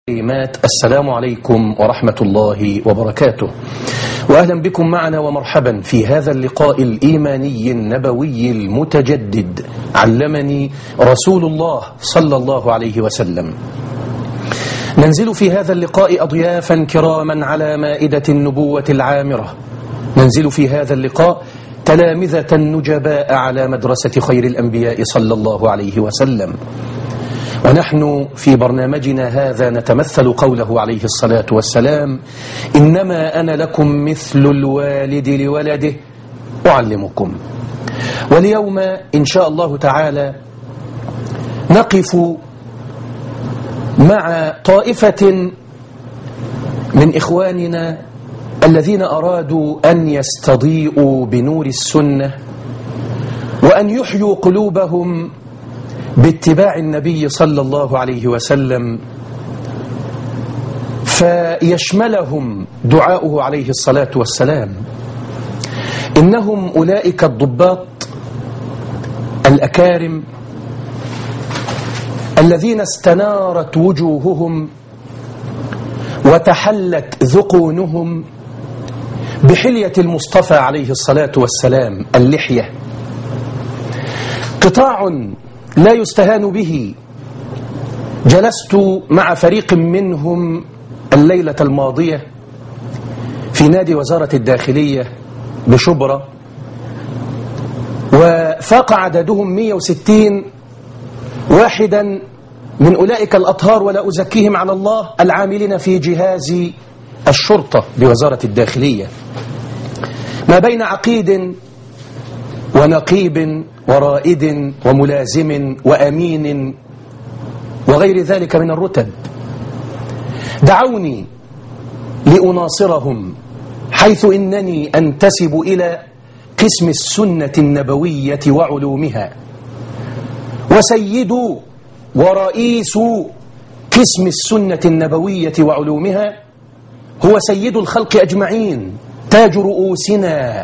كلمات السلام عليكم ورحمة الله وبركاته وأهلا بكم معنا ومرحبا في هذا اللقاء الإيماني النبوي المتجدد علمني رسول الله صلى الله عليه وسلم ننزل في هذا اللقاء أضيافا كراما على مائدة النبوة العامرة ننزل في هذا اللقاء تلامذة نجباء على مدرسة خير الأنبياء صلى الله عليه وسلم ونحن في برنامجنا هذا نتمثل قوله عليه الصلاة والسلام إنما أنا لكم مثل الوالد لولده أعلمكم واليوم إن شاء الله تعالى نقف مع طائفة من إخواننا الذين أرادوا أن يستضيئوا بنور السنة وأن يحيوا قلوبهم باتباع النبي صلى الله عليه وسلم فيشملهم دعاؤه عليه الصلاة والسلام إنهم أولئك الضباط الأكارم الذين استنارت وجوههم وتحلت ذقونهم بحلية المصطفى عليه الصلاة والسلام اللحية قطاع لا يستهان به جلست مع فريق منهم الليلة الماضية في نادي وزارة الداخلية بشبرة وفاق عددهم 160 واحدا من أولئك الأطهار ولا أزكيهم على الله العاملين في جهاز الشرطة بوزارة الداخلية ما بين عقيد ونقيب ورائد وملازم وأمين وغير ذلك من الرتب دعوني لأناصرهم حيث إنني أنتسب إلى قسم السنة النبوية وعلومها وسيد ورئيس قسم السنة النبوية وعلومها هو سيد الخلق أجمعين تاج رؤوسنا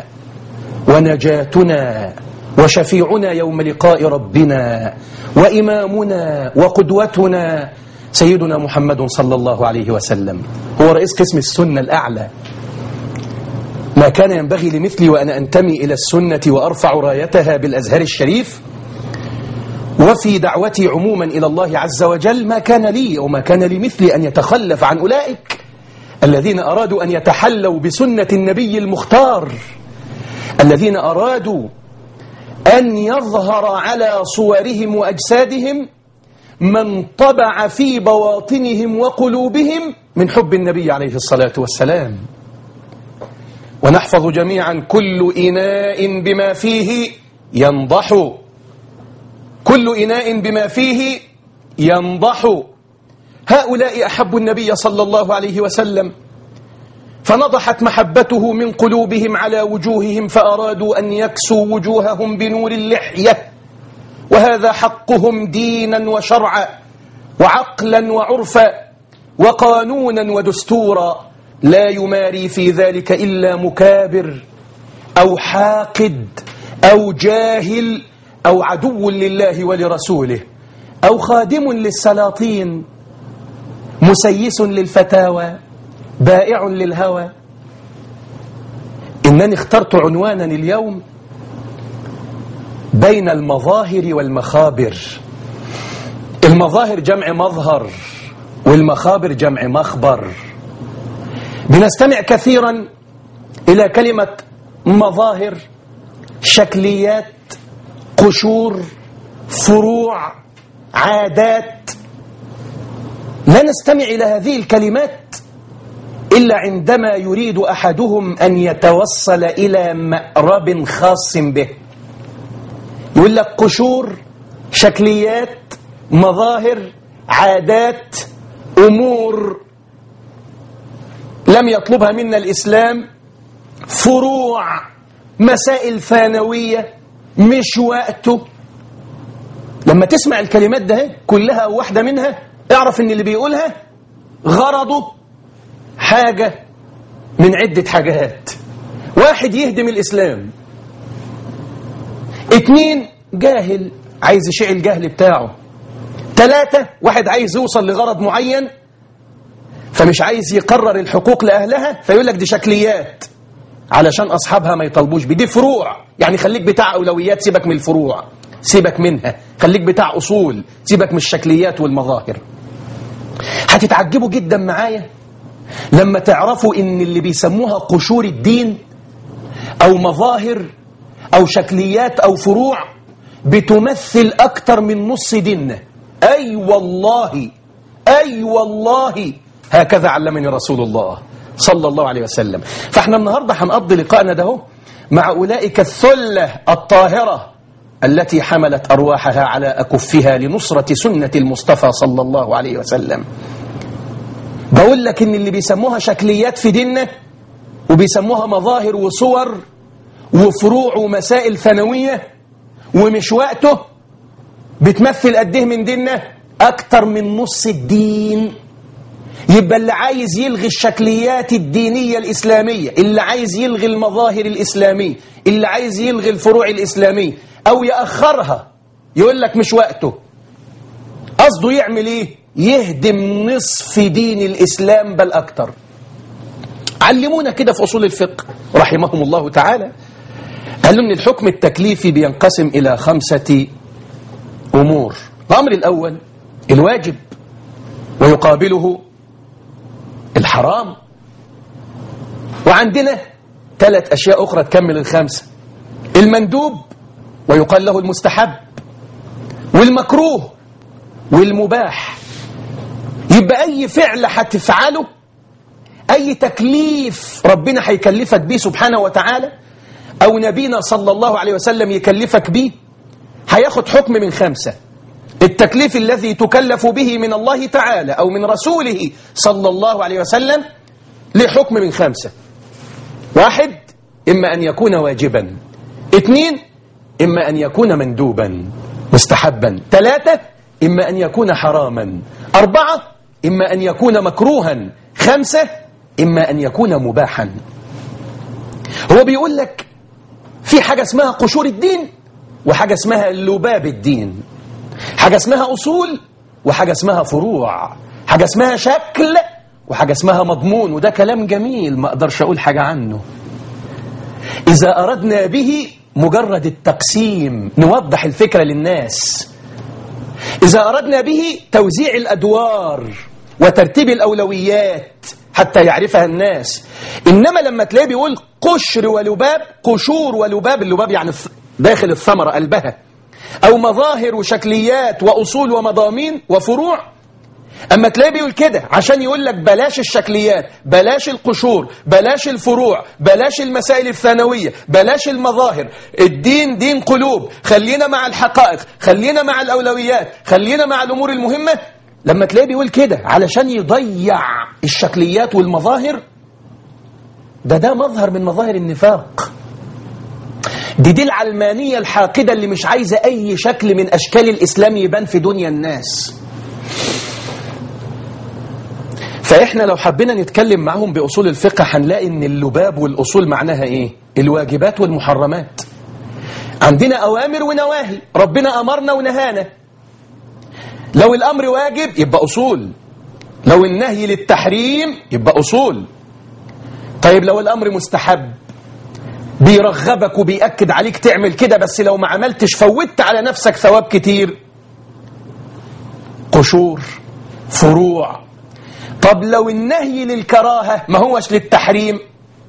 ونجاتنا وشفيعنا يوم لقاء ربنا وإمامنا وقدوتنا سيدنا محمد صلى الله عليه وسلم هو رئيس قسم السنة الأعلى ما كان ينبغي لمثلي وأنا أنتمي إلى السنة وأرفع رايتها بالأزهر الشريف وفي دعوتي عموما إلى الله عز وجل ما كان لي وما كان لمثلي أن يتخلف عن أولئك الذين أرادوا أن يتحلوا بسنة النبي المختار الذين أرادوا أن يظهر على صورهم وأجسادهم من طبع في بواطنهم وقلوبهم من حب النبي عليه الصلاة والسلام ونحفظ جميعا كل إناء بما فيه ينضح كل إناء بما فيه ينضح هؤلاء أحبوا النبي صلى الله عليه وسلم فنضحت محبته من قلوبهم على وجوههم فأرادوا أن يكسوا وجوههم بنور اللحية وهذا حقهم دينا وشرعا وعقلا وعرفا وقانونا ودستورا لا يماري في ذلك إلا مكابر أو حاقد أو جاهل أو عدو لله ولرسوله أو خادم للسلاطين مسيس للفتاوى بائع للهوى إنني اخترت عنوانا اليوم بين المظاهر والمخابر المظاهر جمع مظهر والمخابر جمع مخبر بنستمع كثيرا إلى كلمة مظاهر شكليات قشور فروع عادات لا نستمع إلى هذه الكلمات إلا عندما يريد أحدهم أن يتوصل إلى مأرب خاص به يقول لك قشور شكليات مظاهر عادات أمور لم يطلبها منا الإسلام فروع مسائل ثانوية مش وقته لما تسمع الكلمات ده كلها واحدة منها اعرف ان اللي بيقولها غرضه حاجة من عدة حاجات واحد يهدم الإسلام اتنين جاهل عايز يشيع الجهل بتاعه ثلاثة واحد عايز يوصل لغرض معين فمش عايز يقرر الحقوق لأهلها فيقول لك دي شكليات علشان أصحابها ما يطالبوش بدي فروع يعني خليك بتاع أولويات سيبك من الفروع سيبك منها خليك بتاع أصول سيبك من الشكليات والمظاهر هتتعجبوا جدا معايا لما تعرفوا ان اللي بيسموها قشور الدين او مظاهر او شكليات او فروع بتمثل اكتر من نص ديننا اي والله اي والله هكذا علمني رسول الله صلى الله عليه وسلم فاحنا النهارده هنقضي لقائنا ده مع اولئك الثله الطاهره التي حملت ارواحها على اكفها لنصره سنه المصطفى صلى الله عليه وسلم بقول لك ان اللي بيسموها شكليات في ديننا وبيسموها مظاهر وصور وفروع ومسائل ثانوية ومش وقته بتمثل قد ايه من ديننا اكتر من نص الدين يبقى اللي عايز يلغي الشكليات الدينية الإسلامية اللي عايز يلغي المظاهر الإسلامية اللي عايز يلغي الفروع الإسلامية أو يأخرها يقول لك مش وقته قصده يعمل ايه يهدم نصف دين الإسلام بل أكتر علمونا كده في أصول الفقه رحمهم الله تعالى قالوا أن الحكم التكليفي بينقسم إلى خمسة أمور الأمر الأول الواجب ويقابله الحرام وعندنا ثلاث أشياء أخرى تكمل الخمسة المندوب ويقال له المستحب والمكروه والمباح يبقى أي فعل هتفعله أي تكليف ربنا هيكلفك بيه سبحانه وتعالى أو نبينا صلى الله عليه وسلم يكلفك بيه هياخد حكم من خمسة التكليف الذي تكلف به من الله تعالى أو من رسوله صلى الله عليه وسلم لحكم من خمسة واحد إما أن يكون واجبا اثنين إما أن يكون مندوبا مستحبا ثلاثة إما أن يكون حراما أربعة إما أن يكون مكروها خمسة إما أن يكون مباحا هو بيقول لك في حاجة اسمها قشور الدين وحاجة اسمها لباب الدين حاجة اسمها أصول وحاجة اسمها فروع حاجة اسمها شكل وحاجة اسمها مضمون وده كلام جميل ما أقدرش أقول حاجة عنه إذا أردنا به مجرد التقسيم نوضح الفكرة للناس إذا أردنا به توزيع الأدوار وترتيب الأولويات حتى يعرفها الناس إنما لما تلاقيه بيقول قشر ولباب قشور ولباب اللباب يعني داخل الثمرة قلبها أو مظاهر وشكليات وأصول ومضامين وفروع أما تلاقيه بيقول كده عشان يقول لك بلاش الشكليات بلاش القشور بلاش الفروع بلاش المسائل الثانوية بلاش المظاهر الدين دين قلوب خلينا مع الحقائق خلينا مع الأولويات خلينا مع الأمور المهمة لما تلاقيه بيقول كده علشان يضيع الشكليات والمظاهر ده ده مظهر من مظاهر النفاق دي دي العلمانية الحاقدة اللي مش عايزة أي شكل من أشكال الإسلام يبان في دنيا الناس فإحنا لو حبينا نتكلم معهم بأصول الفقه هنلاقي إن اللباب والأصول معناها إيه؟ الواجبات والمحرمات عندنا أوامر ونواهي ربنا أمرنا ونهانا لو الأمر واجب يبقى أصول لو النهي للتحريم يبقى أصول طيب لو الأمر مستحب بيرغبك وبيأكد عليك تعمل كده بس لو ما عملتش فوتت على نفسك ثواب كتير قشور فروع طب لو النهي للكراهة ما هوش للتحريم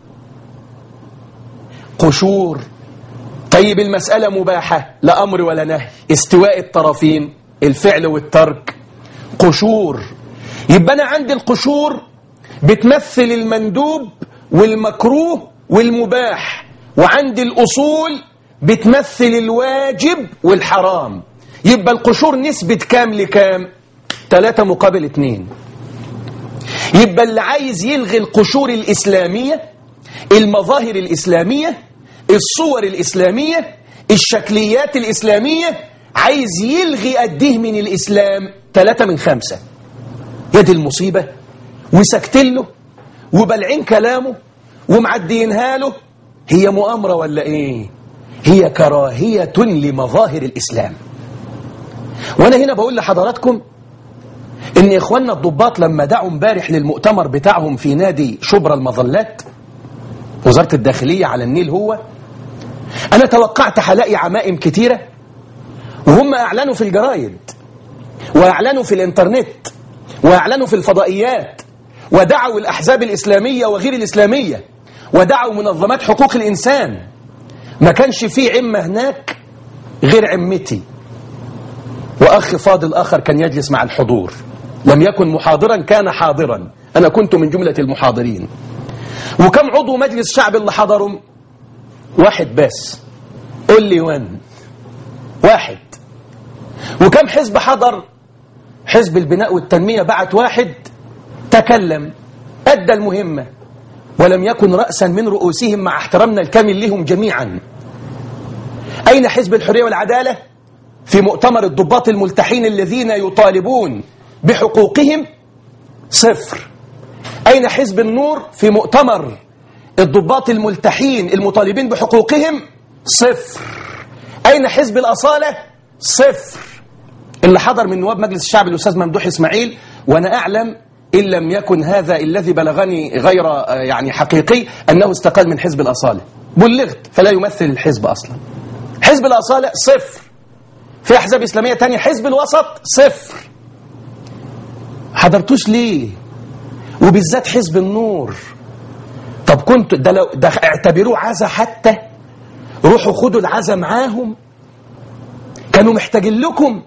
قشور طيب المسألة مباحة لا أمر ولا نهي استواء الطرفين الفعل والترك قشور يبقى أنا عندي القشور بتمثل المندوب والمكروه والمباح وعندي الأصول بتمثل الواجب والحرام يبقى القشور نسبة كام لكام ثلاثة مقابل اتنين يبقى اللي عايز يلغي القشور الإسلامية المظاهر الإسلامية الصور الإسلامية الشكليات الإسلامية عايز يلغي قديه من الإسلام ثلاثة من خمسة يد المصيبة وسكتين له وبلعين كلامه ومعدينها له هي مؤامرة ولا إيه هي كراهية لمظاهر الإسلام وأنا هنا بقول لحضراتكم ان اخواننا الضباط لما دعوا امبارح للمؤتمر بتاعهم في نادي شبرا المظلات وزارة الداخلية على النيل هو انا توقعت هلاقي عمائم كتيرة وهم اعلنوا في الجرايد واعلنوا في الانترنت واعلنوا في الفضائيات ودعوا الاحزاب الاسلامية وغير الاسلامية ودعوا منظمات حقوق الانسان ما كانش في عمة هناك غير عمتي وأخ فاضل آخر كان يجلس مع الحضور لم يكن محاضرا كان حاضرا أنا كنت من جملة المحاضرين وكم عضو مجلس شعب اللي حضروا واحد بس قل لي وين واحد وكم حزب حضر حزب البناء والتنمية بعت واحد تكلم أدى المهمة ولم يكن رأسا من رؤوسهم مع احترامنا الكامل لهم جميعا أين حزب الحرية والعدالة في مؤتمر الضباط الملتحين الذين يطالبون بحقوقهم صفر أين حزب النور في مؤتمر الضباط الملتحين المطالبين بحقوقهم صفر أين حزب الأصالة صفر اللي حضر من نواب مجلس الشعب الأستاذ ممدوح إسماعيل وأنا أعلم إن لم يكن هذا الذي بلغني غير يعني حقيقي أنه استقال من حزب الأصالة بلغت فلا يمثل الحزب أصلا حزب الأصالة صفر في أحزاب إسلامية تانية حزب الوسط صفر حضرتوش ليه وبالذات حزب النور طب كنت ده, لو ده اعتبروه عزا حتى روحوا خدوا العزا معاهم كانوا محتاجين لكم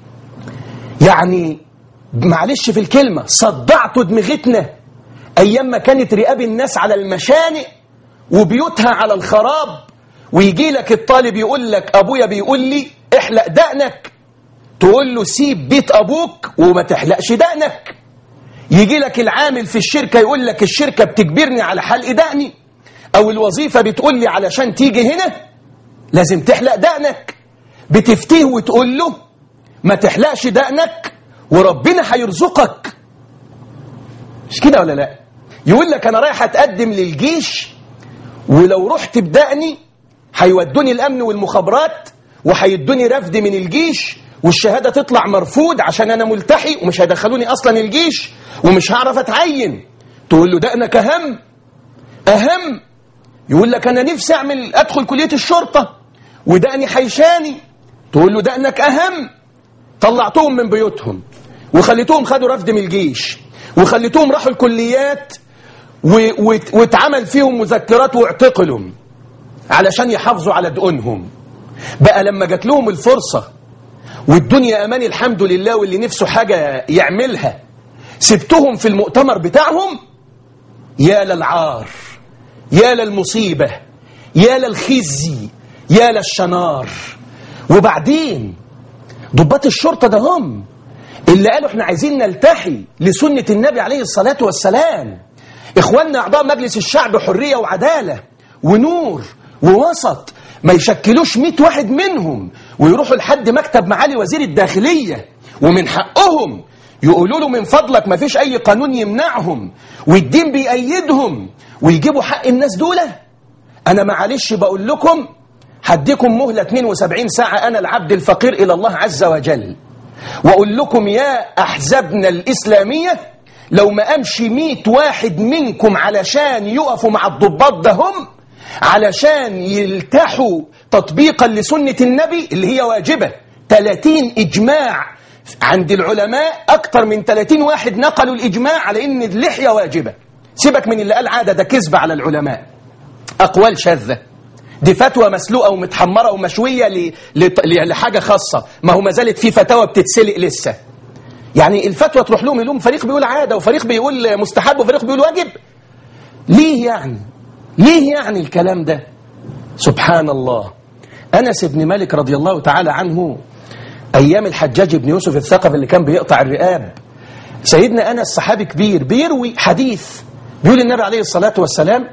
يعني معلش في الكلمة صدعتوا دماغتنا أيام ما كانت رقاب الناس على المشانق وبيوتها على الخراب ويجي لك الطالب يقول لك أبويا بيقول لي احلق دقنك تقول له سيب بيت أبوك وما تحلقش دقنك يجي لك العامل في الشركة يقول لك الشركة بتجبرني على حلق دقني أو الوظيفة بتقول لي علشان تيجي هنا لازم تحلق دقنك بتفتيه وتقول له ما تحلقش دقنك وربنا هيرزقك مش كده ولا لا يقول لك أنا رايح أتقدم للجيش ولو رحت بدقني هيودوني الأمن والمخابرات وهيدوني رفد من الجيش والشهادة تطلع مرفوض عشان أنا ملتحي ومش هيدخلوني أصلا الجيش ومش هعرف أتعين تقول له دقنك أهم أهم يقول لك أنا نفسي أعمل أدخل كلية الشرطة ودقني حيشاني تقول له دقنك أهم طلعتهم من بيوتهم وخليتهم خدوا رفد من الجيش وخليتهم راحوا الكليات واتعمل فيهم مذكرات واعتقلوا علشان يحافظوا على دقنهم بقى لما جات لهم الفرصة والدنيا أمان الحمد لله واللي نفسه حاجة يعملها سبتهم في المؤتمر بتاعهم يا للعار يا للمصيبة يا للخزي يا للشنار وبعدين ضباط الشرطة ده هم اللي قالوا احنا عايزين نلتحي لسنة النبي عليه الصلاة والسلام إخواننا أعضاء مجلس الشعب حرية وعدالة ونور ووسط ما يشكلوش 100 واحد منهم ويروحوا لحد مكتب معالي وزير الداخلية ومن حقهم يقولوا له من فضلك ما فيش أي قانون يمنعهم والدين بيأيدهم ويجيبوا حق الناس دول أنا معلش بقول لكم هديكم مهلة 72 ساعة أنا العبد الفقير إلى الله عز وجل وأقول لكم يا أحزابنا الإسلامية لو ما أمشي 100 واحد منكم علشان يقفوا مع الضباط ده هم علشان يلتحوا تطبيقا لسنة النبي اللي هي واجبة 30 إجماع عند العلماء أكثر من 30 واحد نقلوا الإجماع على إن اللحية واجبة سيبك من اللي قال عادة ده كذب على العلماء أقوال شاذة دي فتوى مسلوقة ومتحمرة ومشوية ل... ل... لحاجة خاصة ما هو ما زالت في فتاوى بتتسلق لسه يعني الفتوى تروح لهم يلوم فريق بيقول عادة وفريق بيقول مستحب وفريق بيقول واجب ليه يعني ليه يعني الكلام ده سبحان الله أنس بن مالك رضي الله تعالى عنه أيام الحجاج بن يوسف الثقف اللي كان بيقطع الرقاب سيدنا أنس صحابي كبير بيروي حديث بيقول النبي عليه الصلاة والسلام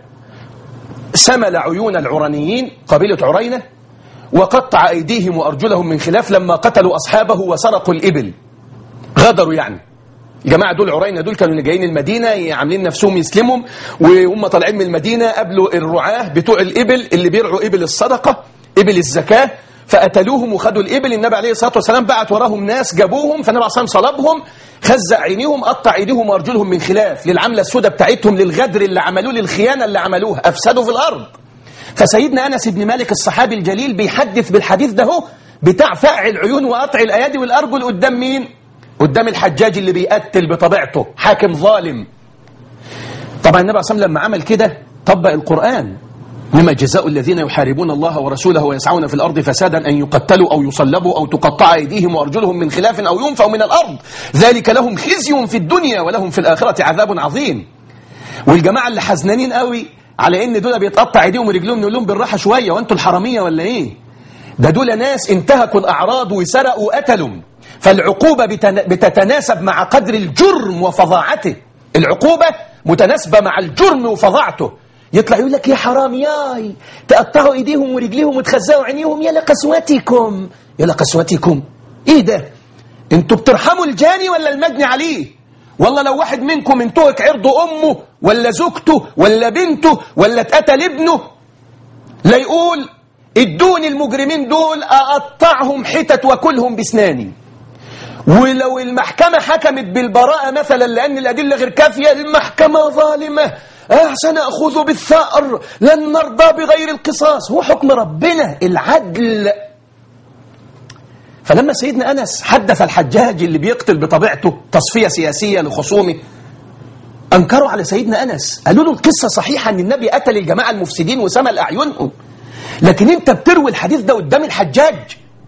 سمل عيون العرانيين قبيلة عرينة وقطع أيديهم وأرجلهم من خلاف لما قتلوا أصحابه وسرقوا الإبل غدروا يعني الجماعة دول عرينة دول كانوا جايين المدينة عاملين نفسهم يسلموا وهم طالعين من المدينة قابلوا الرعاة بتوع الإبل اللي بيرعوا إبل الصدقة إبل الزكاة فقتلوهم وخدوا الإبل النبي عليه الصلاة والسلام بعت وراهم ناس جابوهم فالنبي عليه الصلاة والسلام صلبهم خزق عينيهم قطع ايديهم وارجلهم من خلاف للعملة السوداء بتاعتهم للغدر اللي عملوه للخيانة اللي عملوها أفسدوا في الأرض فسيدنا أنس بن مالك الصحابي الجليل بيحدث بالحديث ده هو بتاع فقع العيون وقطع الأيادي والأرجل قدام مين؟ قدام الحجاج اللي بيقتل بطبيعته حاكم ظالم طبعا النبي صلى الله عليه وسلم لما عمل كده طبق القرآن لما جزاء الذين يحاربون الله ورسوله ويسعون في الأرض فسادا أن يقتلوا أو يصلبوا أو تقطع أيديهم وأرجلهم من خلاف أو ينفوا من الأرض ذلك لهم خزي في الدنيا ولهم في الآخرة عذاب عظيم والجماعة اللي حزنانين قوي على ان دول بيتقطع ايديهم ورجلهم نقول لهم بالراحه شويه وانتوا الحراميه ولا ايه ده دول ناس انتهكوا الاعراض وسرقوا وقتلوا فالعقوبه بتتناسب مع قدر الجرم وفظاعته العقوبه متناسبه مع الجرم وفظاعته يطلع يقول لك يا حرامياي تقطعوا ايديهم ورجليهم وتخزقوا عينيهم يا لقسوتكم يا لقسوتكم ايه ده انتوا بترحموا الجاني ولا المجني عليه والله لو واحد منكم انتهك عرض أمه ولا زوجته ولا بنته ولا اتقتل ابنه لا يقول ادوني المجرمين دول أقطعهم حتت وكلهم بسناني ولو المحكمة حكمت بالبراءة مثلا لأن الأدلة غير كافية المحكمة ظالمة سنأخذ بالثأر لن نرضى بغير القصاص هو حكم ربنا العدل فلما سيدنا أنس حدث الحجاج اللي بيقتل بطبيعته تصفية سياسية لخصومه أنكروا على سيدنا أنس قالوا له القصة صحيحة أن النبي قتل الجماعة المفسدين وسمى أعينهم لكن أنت بتروي الحديث ده قدام الحجاج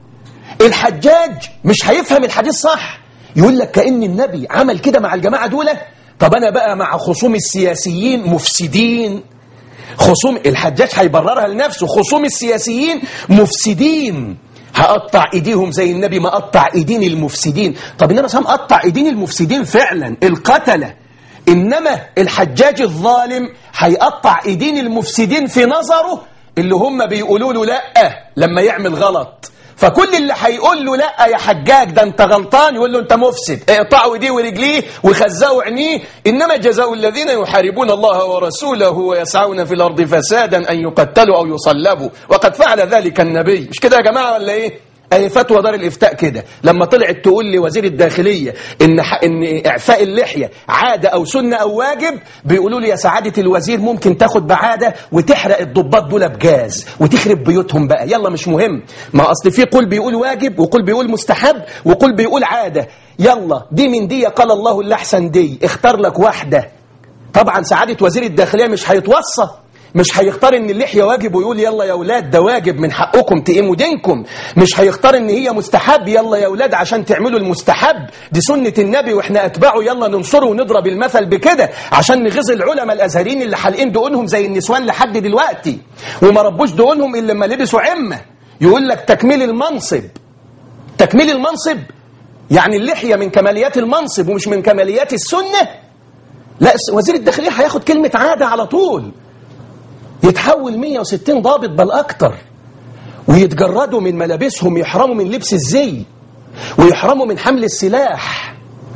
الحجاج مش هيفهم الحديث صح يقول لك كأن النبي عمل كده مع الجماعة دول طب أنا بقى مع خصوم السياسيين مفسدين خصوم الحجاج هيبررها لنفسه خصوم السياسيين مفسدين هقطع ايديهم زي النبي ما قطع ايدين المفسدين طب النبي صلى قطع ايدين المفسدين فعلا القتله انما الحجاج الظالم هيقطع ايدين المفسدين في نظره اللي هم بيقولوا له لا لما يعمل غلط فكل اللي هيقول له لا يا حجاج ده انت غلطان يقول له انت مفسد اقطعوا ايديه ورجليه وخزقوا عينيه انما جزاء الذين يحاربون الله ورسوله ويسعون في الارض فسادا ان يقتلوا او يصلبوا وقد فعل ذلك النبي مش كده يا جماعه ولا ايه اي فتوى دار الافتاء كده لما طلعت تقول لوزير الداخليه ان ان اعفاء اللحيه عاده او سنه او واجب بيقولوا لي يا سعاده الوزير ممكن تاخد بعاده وتحرق الضباط دول بجاز وتخرب بيوتهم بقى يلا مش مهم ما اصل في قول بيقول واجب وقول بيقول مستحب وقول بيقول عاده يلا دي من دي قال الله اللي احسن دي اختار لك واحده طبعا سعاده وزير الداخليه مش هيتوصى مش هيختار ان اللحيه واجب ويقول يلا يا اولاد ده واجب من حقكم تقيموا دينكم مش هيختار ان هي مستحب يلا يا اولاد عشان تعملوا المستحب دي سنه النبي واحنا اتباعه يلا ننصره ونضرب المثل بكده عشان نغيظ العلماء الازهريين اللي حالقين دقونهم زي النسوان لحد دلوقتي وما ربوش دقونهم الا لما لبسوا عمه يقول لك تكميل المنصب تكميل المنصب يعني اللحيه من كماليات المنصب ومش من كماليات السنه لا وزير الداخليه هياخد كلمه عاده على طول يتحول 160 ضابط بل أكتر ويتجردوا من ملابسهم يحرموا من لبس الزي ويحرموا من حمل السلاح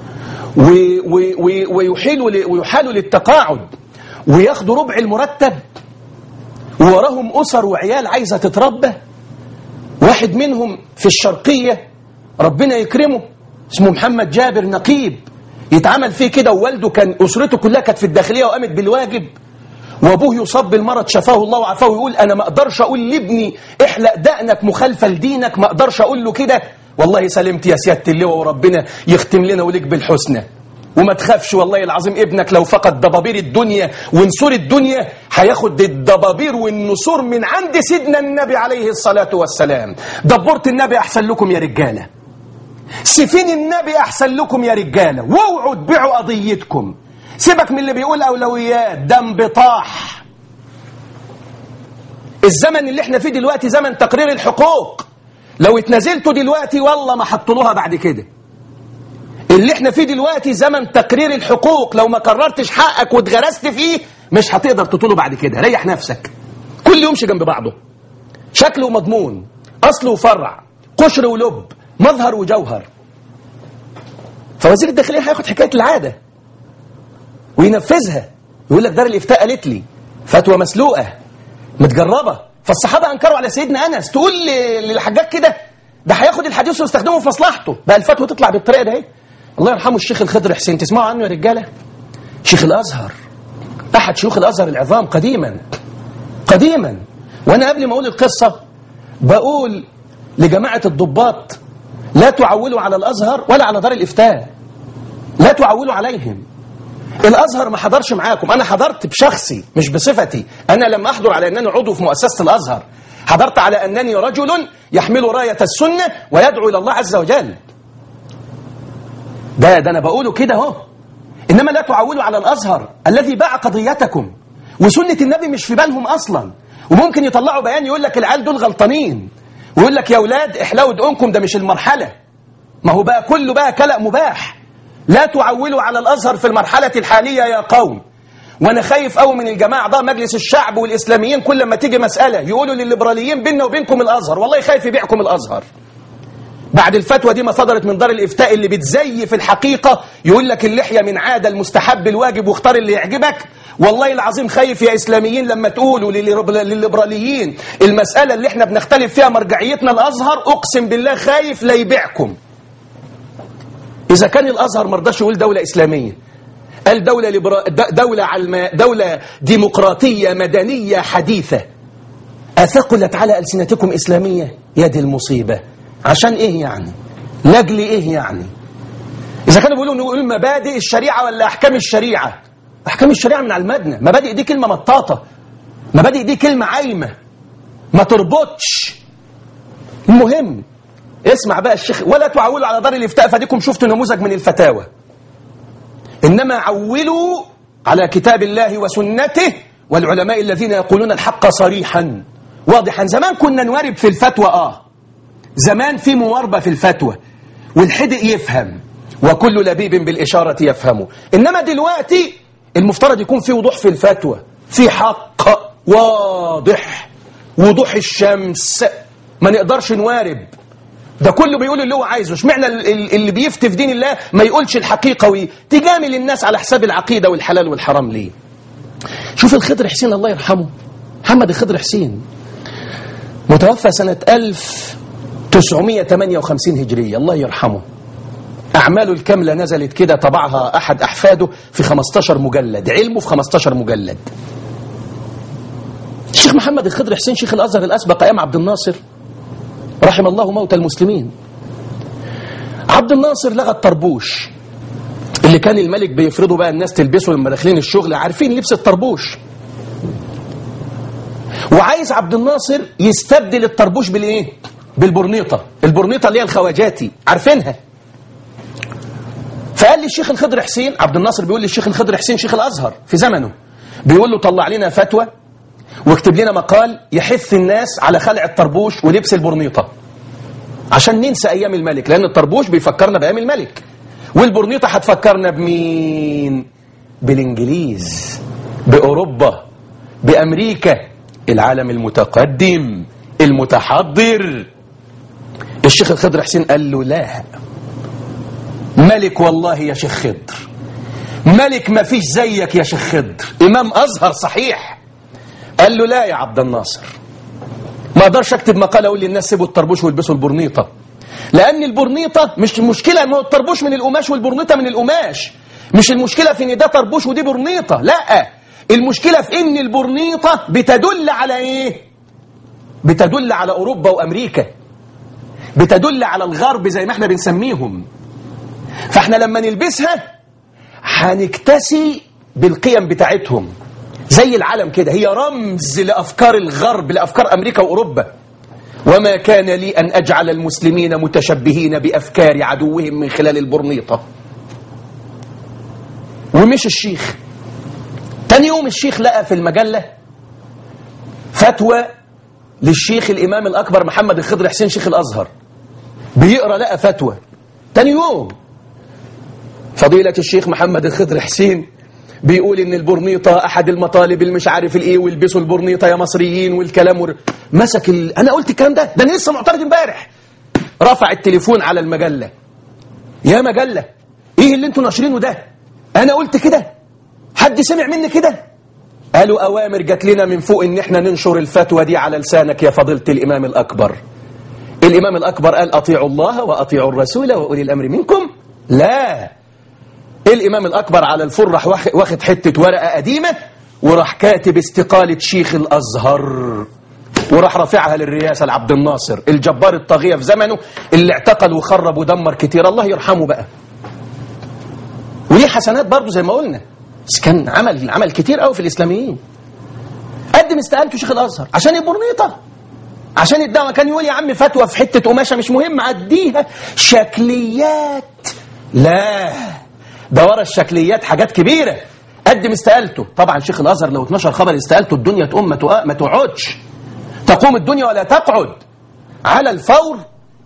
ويحيلوا ويحالوا للتقاعد وياخدوا ربع المرتب ووراهم أسر وعيال عايزة تتربى واحد منهم في الشرقية ربنا يكرمه اسمه محمد جابر نقيب يتعمل فيه كده ووالده كان أسرته كلها كانت في الداخلية وقامت بالواجب وابوه يصاب بالمرض شفاه الله وعافاه ويقول انا ما اقدرش اقول لابني احلق دقنك مخالفه لدينك ما اقدرش اقول له كده والله سلمت يا سياده اللواء وربنا يختم لنا وليك بالحسنى وما تخافش والله العظيم ابنك لو فقد ضبابير الدنيا ونسور الدنيا هياخد الضبابير والنسور من عند سيدنا النبي عليه الصلاة والسلام دبورة النبي أحسن لكم يا رجالة سفين النبي أحسن لكم يا رجالة واوعوا تبيعوا قضيتكم سيبك من اللي بيقول أولويات ده انبطاح الزمن اللي احنا فيه دلوقتي زمن تقرير الحقوق لو اتنازلتوا دلوقتي والله ما حطلوها بعد كده اللي احنا فيه دلوقتي زمن تقرير الحقوق لو ما قررتش حقك واتغرست فيه مش هتقدر تطوله بعد كده ريح نفسك كل يوم جنب بعضه شكل ومضمون أصل وفرع قشر ولب مظهر وجوهر فوزير الداخلية هياخد حكاية العادة وينفذها يقول لك دار الافتاء قالت لي فتوى مسلوقه متجربه فالصحابة أنكروا على سيدنا أنس تقول ل- للحجاج كده ده هياخد الحديث ويستخدمه في مصلحته بقى الفتوى تطلع بالطريقة ده اهي الله يرحمه الشيخ الخضر حسين تسمعوا عنه يا رجالة شيخ الأزهر أحد شيوخ الأزهر العظام قديما قديما وأنا قبل ما أقول القصة بقول لجماعة الضباط لا تعولوا على الأزهر ولا على دار الإفتاء لا تعولوا عليهم الازهر ما حضرش معاكم انا حضرت بشخصي مش بصفتي انا لم احضر على انني عضو في مؤسسه الازهر حضرت على انني رجل يحمل رايه السنه ويدعو الى الله عز وجل ده ده انا بقوله كده اهو انما لا تعولوا على الازهر الذي باع قضيتكم وسنه النبي مش في بالهم اصلا وممكن يطلعوا بيان يقول لك العيال دول غلطانين ويقول لك يا اولاد احلوا دقونكم ده مش المرحله ما هو بقى كله بقى كلام مباح لا تعولوا على الازهر في المرحله الحاليه يا قوم وانا خايف قوي من الجماعه ده مجلس الشعب والاسلاميين كل ما تيجي مساله يقولوا للليبراليين بيننا وبينكم الازهر والله خايف يبيعكم الازهر بعد الفتوى دي ما صدرت من دار الافتاء اللي بتزيف الحقيقه يقول لك اللحيه من عاده المستحب الواجب واختار اللي يعجبك والله العظيم خايف يا اسلاميين لما تقولوا للليبر- للليبراليين المساله اللي احنا بنختلف فيها مرجعيتنا الازهر اقسم بالله خايف لا يبيعكم إذا كان الأزهر ما رضاش يقول دولة إسلامية قال دولة ليبرا... د- دولة علم... دولة ديمقراطية مدنية حديثة أثقلت على ألسنتكم إسلامية يا دي المصيبة عشان إيه يعني لاجل إيه يعني إذا كانوا بيقولوا نقول مبادئ الشريعة ولا أحكام الشريعة أحكام الشريعة من على المدنة مبادئ دي كلمة مطاطة مبادئ دي كلمة عايمة ما تربطش المهم اسمع بقى الشيخ ولا تعولوا على دار الافتاء فديكم شفتوا نموذج من الفتاوى انما عولوا على كتاب الله وسنته والعلماء الذين يقولون الحق صريحا واضحا زمان كنا نوارب في الفتوى اه زمان في مواربه في الفتوى والحدق يفهم وكل لبيب بالاشاره يفهمه انما دلوقتي المفترض يكون في وضوح في الفتوى في حق واضح وضوح الشمس ما نقدرش نوارب ده كله بيقول اللي هو عايزه اشمعنى ال- ال- اللي بيفتي في دين الله ما يقولش الحقيقة وتجامل الناس على حساب العقيدة والحلال والحرام ليه شوف الخضر حسين الله يرحمه محمد الخضر حسين متوفى سنة 1958 هجرية الله يرحمه أعماله الكاملة نزلت كده طبعها أحد أحفاده في 15 مجلد علمه في 15 مجلد الشيخ محمد الخضر حسين شيخ الأزهر الأسبق أيام عبد الناصر رحم الله موتى المسلمين عبد الناصر لغى الطربوش اللي كان الملك بيفرضه بقى الناس تلبسه لما داخلين الشغل عارفين لبس الطربوش وعايز عبد الناصر يستبدل الطربوش بالايه بالبرنيطه البرنيطه اللي هي الخواجاتي عارفينها فقال لي الشيخ الخضر حسين عبد الناصر بيقول للشيخ الخضر حسين شيخ الازهر في زمنه بيقول له طلع لنا فتوى واكتب لنا مقال يحث الناس على خلع الطربوش ولبس البرنيطه عشان ننسى ايام الملك لان الطربوش بيفكرنا بايام الملك والبرنيطه هتفكرنا بمين بالانجليز باوروبا بامريكا العالم المتقدم المتحضر الشيخ الخضر حسين قال له لا ملك والله يا شيخ خضر ملك ما فيش زيك يا شيخ خضر امام ازهر صحيح قال له لا يا عبد الناصر ما اقدرش اكتب مقاله اقول للناس سيبوا الطربوش والبسوا البرنيطه لان البرنيطه مش المشكله ان هو الطربوش من القماش والبرنيطه من القماش مش المشكله في ان ده طربوش ودي برنيطه لا المشكله في ان البرنيطه بتدل على ايه بتدل على اوروبا وامريكا بتدل على الغرب زي ما احنا بنسميهم فاحنا لما نلبسها هنكتسي بالقيم بتاعتهم زي العلم كده هي رمز لأفكار الغرب لأفكار أمريكا وأوروبا وما كان لي أن أجعل المسلمين متشبهين بأفكار عدوهم من خلال البرنيطة ومش الشيخ تاني يوم الشيخ لقى في المجلة فتوى للشيخ الإمام الأكبر محمد الخضر حسين شيخ الأزهر بيقرأ لقى فتوى تاني يوم فضيلة الشيخ محمد الخضر حسين بيقول ان البرنيطه احد المطالب المش عارف الايه والبسوا البرنيطه يا مصريين والكلام ور... مسك ال... انا قلت الكلام ده ده انا لسه معترض امبارح رفع التليفون على المجله يا مجله ايه اللي انتوا ناشرينه ده انا قلت كده حد سمع مني كده قالوا أوامر جات لنا من فوق إن إحنا ننشر الفتوى دي على لسانك يا فضيلة الإمام الأكبر الإمام الأكبر قال أطيعوا الله وأطيعوا الرسول وأولي الأمر منكم لا الإمام الأكبر على الفر راح واخد حتة ورقة قديمة وراح كاتب استقالة شيخ الأزهر وراح رافعها للرئاسة لعبد الناصر الجبار الطاغية في زمنه اللي اعتقل وخرب ودمر كتير الله يرحمه بقى وليه حسنات برضه زي ما قلنا بس كان عمل عمل كتير قوي في الإسلاميين قدم استقالته شيخ الأزهر عشان البرنيطة عشان الدعوة كان يقول يا عم فتوى في حتة قماشة مش مهم عديها شكليات لا ده ورا الشكليات حاجات كبيرة قدم استقالته طبعا شيخ الأزهر لو 12 خبر استقالته الدنيا تقوم ما تقعدش تقوم الدنيا ولا تقعد على الفور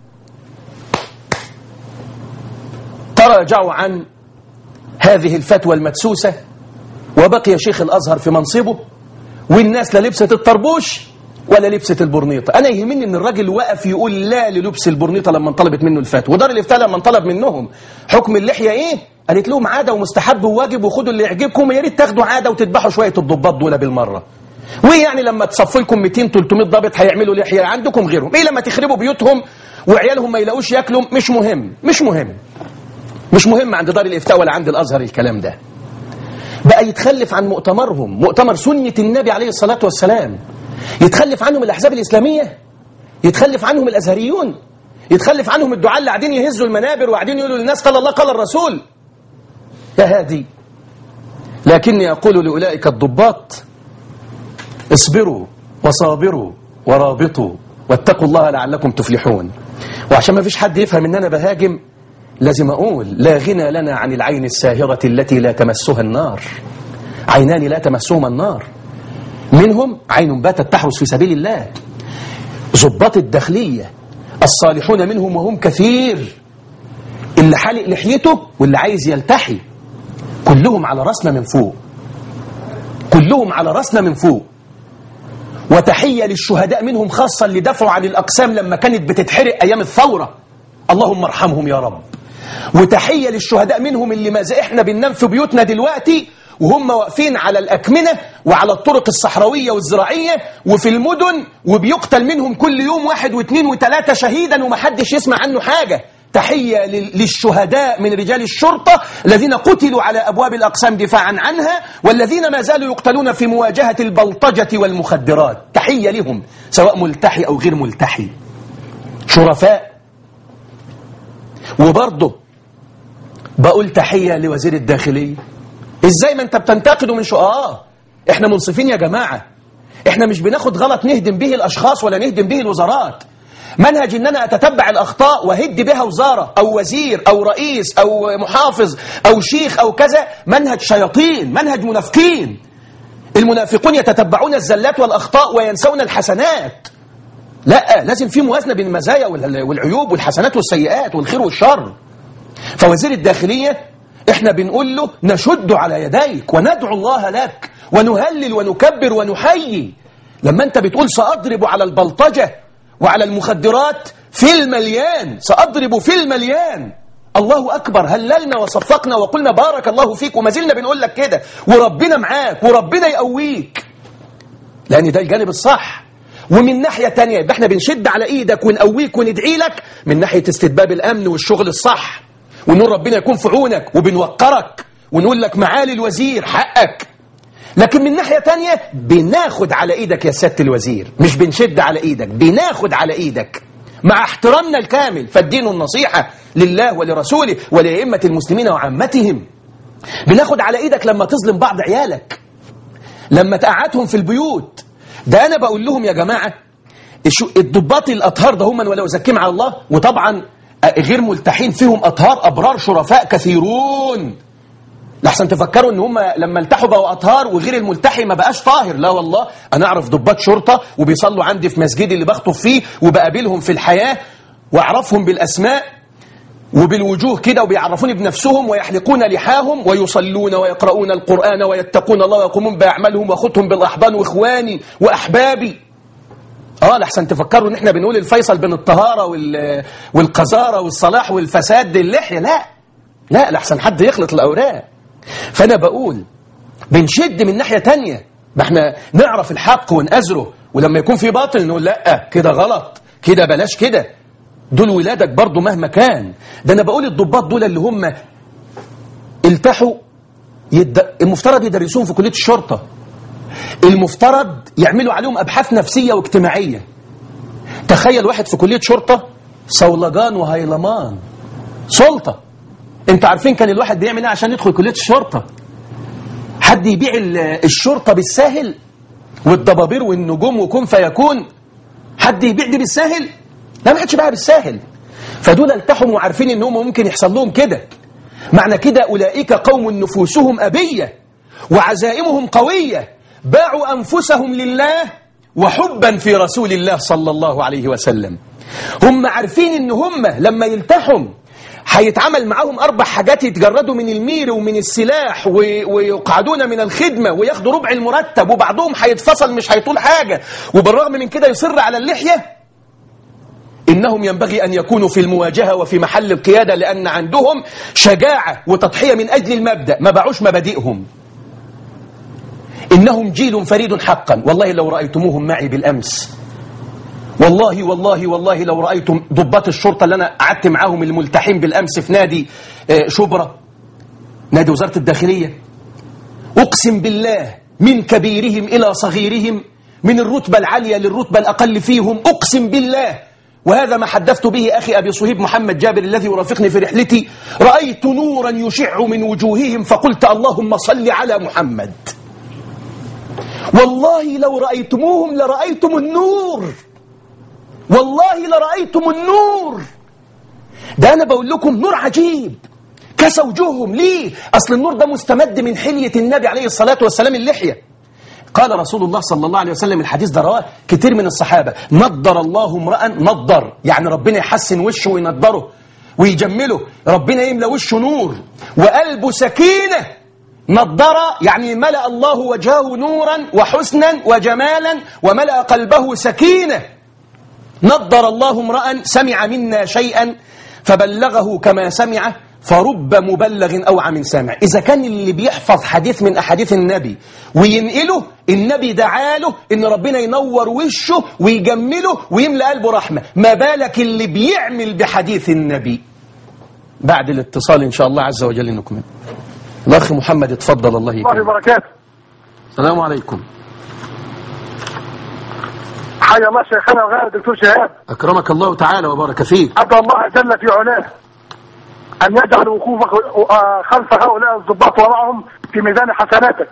تراجعوا عن هذه الفتوى المدسوسة وبقي شيخ الأزهر في منصبه والناس لا لبست الطربوش ولا لبست البرنيطة أنا يهمني أن الراجل وقف يقول لا للبس البرنيطة لما طلبت منه الفتوى ودار الافتاء لما طلب منهم حكم اللحية إيه قالت لهم عادة ومستحب وواجب وخدوا اللي يعجبكم يا ريت تاخدوا عادة وتذبحوا شوية الضباط دول بالمرة وايه يعني لما تصفوا لكم 200 300 ضابط هيعملوا لحيه عندكم غيرهم ايه لما تخربوا بيوتهم وعيالهم ما يلاقوش ياكلوا مش مهم مش مهم مش مهم عند دار الافتاء ولا عند الازهر الكلام ده بقى يتخلف عن مؤتمرهم مؤتمر سنه النبي عليه الصلاه والسلام يتخلف عنهم الاحزاب الاسلاميه يتخلف عنهم الازهريون يتخلف عنهم الدعاء اللي قاعدين يهزوا المنابر وقاعدين يقولوا للناس قال الله قال الرسول يا هادي لكني اقول لاولئك الضباط اصبروا وصابروا ورابطوا واتقوا الله لعلكم تفلحون وعشان ما فيش حد يفهم ان انا بهاجم لازم اقول لا غنى لنا عن العين الساهرة التي لا تمسها النار عينان لا تمسهما النار منهم عين باتت تحرس في سبيل الله ضباط الداخلية الصالحون منهم وهم كثير اللي حالق لحيته واللي عايز يلتحي كلهم على راسنا من فوق كلهم على راسنا من فوق وتحية للشهداء منهم خاصة اللي دافعوا عن الأقسام لما كانت بتتحرق أيام الثورة اللهم ارحمهم يا رب وتحية للشهداء منهم اللي ما احنا بننام في بيوتنا دلوقتي وهم واقفين على الأكمنة وعلى الطرق الصحراوية والزراعية وفي المدن وبيقتل منهم كل يوم واحد واثنين وثلاثة شهيدا ومحدش يسمع عنه حاجة تحية للشهداء من رجال الشرطة الذين قتلوا على أبواب الأقسام دفاعا عنها والذين ما زالوا يقتلون في مواجهة البلطجة والمخدرات تحية لهم سواء ملتحي أو غير ملتحي شرفاء وبرضه بقول تحية لوزير الداخلية ازاي ما انت بتنتقده من شو اه احنا منصفين يا جماعة احنا مش بناخد غلط نهدم به الاشخاص ولا نهدم به الوزارات منهج ان انا اتتبع الاخطاء وهد بها وزاره او وزير او رئيس او محافظ او شيخ او كذا منهج شياطين منهج منافقين المنافقون يتتبعون الزلات والاخطاء وينسون الحسنات لا لازم في موازنه بين المزايا والعيوب والحسنات والسيئات والخير والشر فوزير الداخليه احنا بنقول له نشد على يديك وندعو الله لك ونهلل ونكبر ونحيي لما انت بتقول ساضرب على البلطجه وعلى المخدرات في المليان سأضرب في المليان الله أكبر هللنا وصفقنا وقلنا بارك الله فيك وما زلنا بنقول لك كده وربنا معاك وربنا يقويك لأن ده الجانب الصح ومن ناحية تانية يبقى احنا بنشد على ايدك ونقويك وندعي لك من ناحية استتباب الأمن والشغل الصح ونقول ربنا يكون في عونك وبنوقرك ونقول لك معالي الوزير حقك لكن من ناحية تانية بناخد على ايدك يا سيادة الوزير مش بنشد على ايدك بناخد على ايدك مع احترامنا الكامل فالدين النصيحة لله ولرسوله ولأئمة المسلمين وعامتهم بناخد على ايدك لما تظلم بعض عيالك لما تقعدهم في البيوت ده انا بقول لهم يا جماعة الضباط الاطهار ده هم ولا ازكيهم على الله وطبعا غير ملتحين فيهم اطهار ابرار شرفاء كثيرون لحسن تفكروا ان هم لما التحوا بقوا اطهار وغير الملتحي ما بقاش طاهر لا والله انا اعرف ضباط شرطه وبيصلوا عندي في مسجدي اللي بخطب فيه وبقابلهم في الحياه واعرفهم بالاسماء وبالوجوه كده وبيعرفوني بنفسهم ويحلقون لحاهم ويصلون ويقرؤون القرآن ويتقون الله ويقومون بأعمالهم وأخذهم بالأحضان وإخواني وأحبابي اه لحسن تفكروا ان احنا بنقول الفيصل بين الطهارة والقذارة والصلاح والفساد اللحية لا لا لحسن حد يخلط الأوراق فأنا بقول بنشد من ناحية تانية ما احنا نعرف الحق ونأزره ولما يكون في باطل نقول لا كده غلط كده بلاش كده دول ولادك برضو مهما كان ده انا بقول الضباط دول اللي هم التحوا يد... المفترض يدرسوهم في كلية الشرطة المفترض يعملوا عليهم أبحاث نفسية واجتماعية تخيل واحد في كلية شرطة صولجان وهيلمان سلطة انتوا عارفين كان الواحد بيعمل ايه عشان يدخل كلية الشرطة حد يبيع الشرطة بالساهل والضبابير والنجوم وكن فيكون حد يبيع دي بالساهل لا ما حدش بيعها بالساهل فدول التحموا وعارفين ان هم ممكن يحصل لهم كده معنى كده أولئك قوم نفوسهم أبية وعزائمهم قوية باعوا أنفسهم لله وحبا في رسول الله صلى الله عليه وسلم هم عارفين ان هم لما يلتحم هيتعمل معاهم أربع حاجات يتجردوا من المير ومن السلاح ويقعدون من الخدمة وياخدوا ربع المرتب وبعضهم هيتفصل مش هيطول حاجة وبالرغم من كده يصر على اللحية إنهم ينبغي أن يكونوا في المواجهة وفي محل القيادة لأن عندهم شجاعة وتضحية من أجل المبدأ ما باعوش مبادئهم إنهم جيل فريد حقا والله لو رأيتموهم معي بالأمس والله والله والله لو رأيتم ضباط الشرطة اللي أنا قعدت معاهم الملتحين بالأمس في نادي شبرا نادي وزارة الداخلية أقسم بالله من كبيرهم إلى صغيرهم من الرتبة العالية للرتبة الأقل فيهم أقسم بالله وهذا ما حدثت به أخي أبي صهيب محمد جابر الذي يرافقني في رحلتي رأيت نورا يشع من وجوههم فقلت اللهم صل على محمد والله لو رأيتموهم لرأيتم النور والله لرأيتم النور ده أنا بقول لكم نور عجيب كسى وجوههم ليه أصل النور ده مستمد من حلية النبي عليه الصلاة والسلام اللحية قال رسول الله صلى الله عليه وسلم الحديث ده رواه كتير من الصحابة نضر الله امرأ نضر يعني ربنا يحسن وشه وينضره ويجمله ربنا يملى وشه نور وقلبه سكينة نضر يعني ملأ الله وجهه نورا وحسنا وجمالا وملأ قلبه سكينة نضر الله امرأ سمع منا شيئا فبلغه كما سمعه فرب مبلغ أوعى من سامع إذا كان اللي بيحفظ حديث من أحاديث النبي وينقله النبي دعاله إن ربنا ينور وشه ويجمله ويملأ قلبه رحمة ما بالك اللي بيعمل بحديث النبي بعد الاتصال إن شاء الله عز وجل نكمل الأخ محمد اتفضل الله الله يكرمك وبركاته السلام عليكم حيا الله شيخنا وغير الدكتور شهاب أكرمك الله تعالى وبارك فيك أدعو الله جل في علاه أن يجعل وقوفك آه، خلف هؤلاء الضباط ومعهم في ميزان حسناتك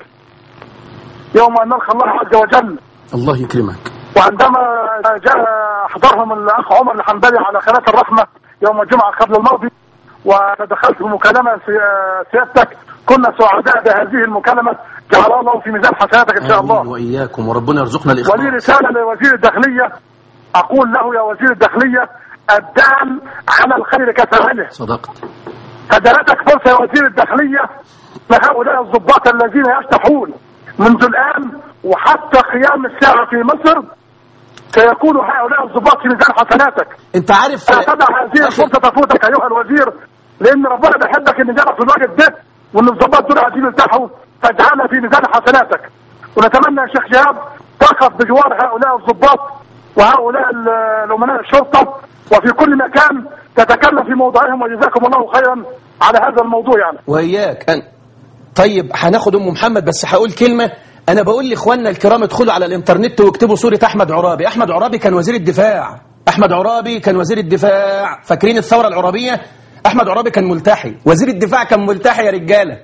يوم أن نلقى الله عز وجل الله يكرمك وعندما جاء حضرهم الأخ عمر الحنبلي على قناة الرحمة يوم الجمعة قبل الماضي ودخلت في مكالمة سي- آه، سيادتك كنا سعداء بهذه المكالمة جعل الله في ميزان حسناتك إن شاء آمين الله وإياكم وربنا يرزقنا ولي الإخلاص رسالة لوزير الداخلية أقول له يا وزير الداخلية الدعم على الخير كفاعله صدقت فجاءتك فرصة يا وزير الداخلية لهؤلاء الضباط الذين يفتحون منذ الآن وحتى قيام الساعة في مصر سيكون هؤلاء الضباط في ميزان حسناتك أنت عارف لا تدع هذه أخي، الفرصة تفوتك أيها الوزير لأن ربنا بيحبك إن جرى في الوقت ده وإن الضباط دول عايزين يرتاحوا فاجعلها في ميزان حسناتك ونتمنى يا شيخ شهاب تقف بجوار هؤلاء الضباط وهؤلاء ال- الأمناء الشرطة وفي كل مكان تتكلم في موضوعهم وجزاكم الله خيرا على هذا الموضوع يعني وإياك أن... طيب هناخد أم محمد بس هقول كلمة أنا بقول لإخواننا الكرام ادخلوا على الإنترنت واكتبوا صورة أحمد عرابي أحمد عرابي كان وزير الدفاع أحمد عرابي كان وزير الدفاع فاكرين الثورة العرابية أحمد عرابي كان ملتحي وزير الدفاع كان ملتحي يا رجالة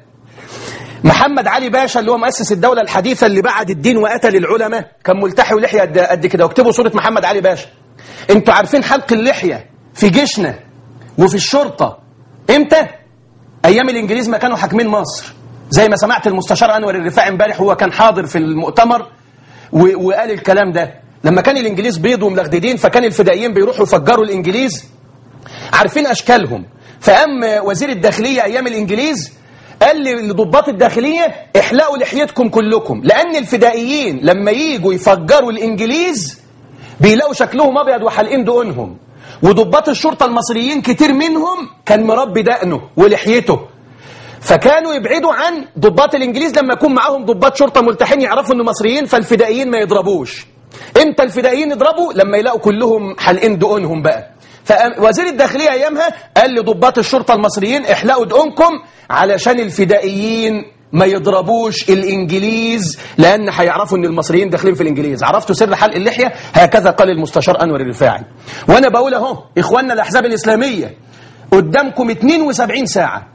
محمد علي باشا اللي هو مؤسس الدولة الحديثة اللي بعد الدين وقتل العلماء كان ملتحي ولحية قد- قد كده واكتبوا صورة محمد علي باشا انتوا عارفين حلق اللحية في جيشنا وفي الشرطة امتى؟ ايام الانجليز ما كانوا حاكمين مصر زي ما سمعت المستشار انور الرفاعي امبارح هو كان حاضر في المؤتمر و- وقال الكلام ده لما كان الانجليز بيض وملغددين فكان الفدائيين بيروحوا يفجروا الانجليز عارفين اشكالهم فقام وزير الداخليه ايام الانجليز قال لضباط الداخليه احلقوا لحيتكم كلكم لان الفدائيين لما ييجوا يفجروا الانجليز بيلاقوا شكلهم ابيض وحالقين دقونهم وضباط الشرطه المصريين كتير منهم كان مربي دقنه ولحيته فكانوا يبعدوا عن ضباط الإنجليز لما يكون معاهم ضباط شرطة ملتحين يعرفوا أنه مصريين فالفدائيين ما يضربوش امتى الفدائيين يضربوا لما يلاقوا كلهم حلقين دقونهم بقى فوزير الداخلية أيامها قال لضباط الشرطة المصريين احلقوا دقونكم علشان الفدائيين ما يضربوش الإنجليز لأن هيعرفوا أن المصريين داخلين في الإنجليز عرفتوا سر حلق اللحية هكذا قال المستشار أنور الرفاعي وأنا بقول أهو إخواننا الأحزاب الإسلامية قدامكم 72 ساعة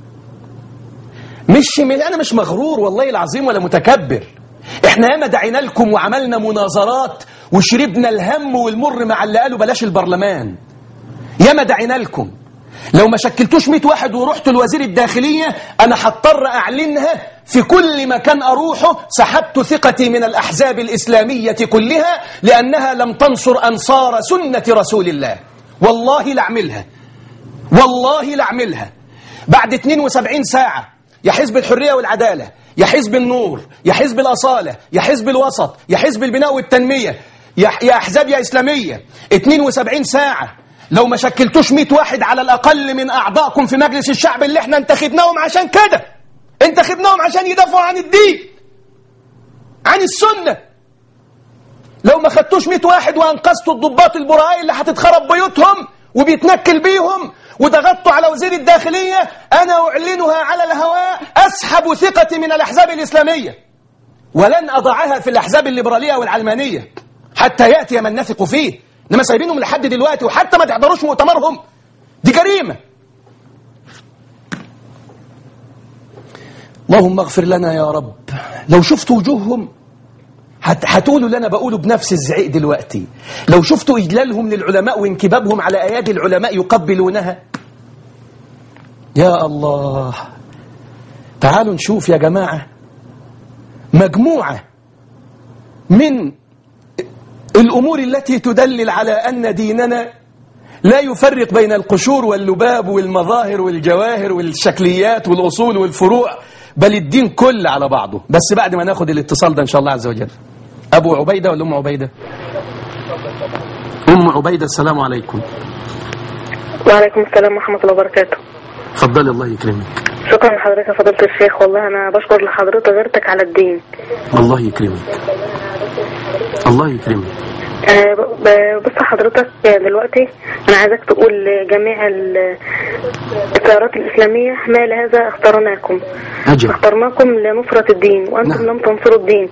مش أنا مش مغرور والله العظيم ولا متكبر احنا ياما دعينا لكم وعملنا مناظرات وشربنا الهم والمر مع اللي قالوا بلاش البرلمان ياما دعينا لكم لو ما شكلتوش 100 واحد ورحتوا لوزير الداخلية أنا هضطر أعلنها في كل مكان أروحه سحبت ثقتي من الأحزاب الإسلامية كلها لأنها لم تنصر أنصار سنة رسول الله والله لأعملها والله لأعملها بعد 72 ساعة يا حزب الحرية والعدالة يا حزب النور يا حزب الأصالة يا حزب الوسط يا حزب البناء والتنمية يا يا أحزاب يا إسلامية 72 ساعة لو ما شكلتوش 100 واحد على الأقل من أعضائكم في مجلس الشعب اللي احنا انتخبناهم عشان كده انتخبناهم عشان يدافعوا عن الدين عن السنة لو ما خدتوش 100 واحد وأنقذتوا الضباط البراء اللي هتتخرب بيوتهم وبيتنكل بيهم وضغطتوا على وزير الداخلية أنا أعلنها على الهواء أسحب ثقتي من الأحزاب الإسلامية ولن أضعها في الأحزاب الليبرالية والعلمانية حتى يأتي من نثق فيه إنما سايبينهم لحد دلوقتي وحتى ما تحضروش مؤتمرهم دي جريمة اللهم اغفر لنا يا رب لو شفت وجوههم هتقولوا اللي انا بقوله بنفس الزعيق دلوقتي لو شفتوا اجلالهم للعلماء وانكبابهم على ايادي العلماء يقبلونها يا الله تعالوا نشوف يا جماعه مجموعه من الامور التي تدلل على ان ديننا لا يفرق بين القشور واللباب والمظاهر والجواهر والشكليات والاصول والفروع بل الدين كل على بعضه بس بعد ما ناخد الاتصال ده ان شاء الله عز وجل أبو عبيدة ولا أم عبيدة أم عبيدة السلام عليكم وعليكم السلام ورحمة الله وبركاته اتفضلي الله يكرمك شكرا لحضرتك يا فضيلة الشيخ والله أنا بشكر لحضرتك غيرتك على الدين الله يكرمك الله يكرمك أه ب- بص حضرتك دلوقتي أنا عايزك تقول لجميع ال- التيارات الإسلامية ما لهذا اخترناكم أجل اخترناكم لنصرة الدين وأنتم نعم. لم تنصروا الدين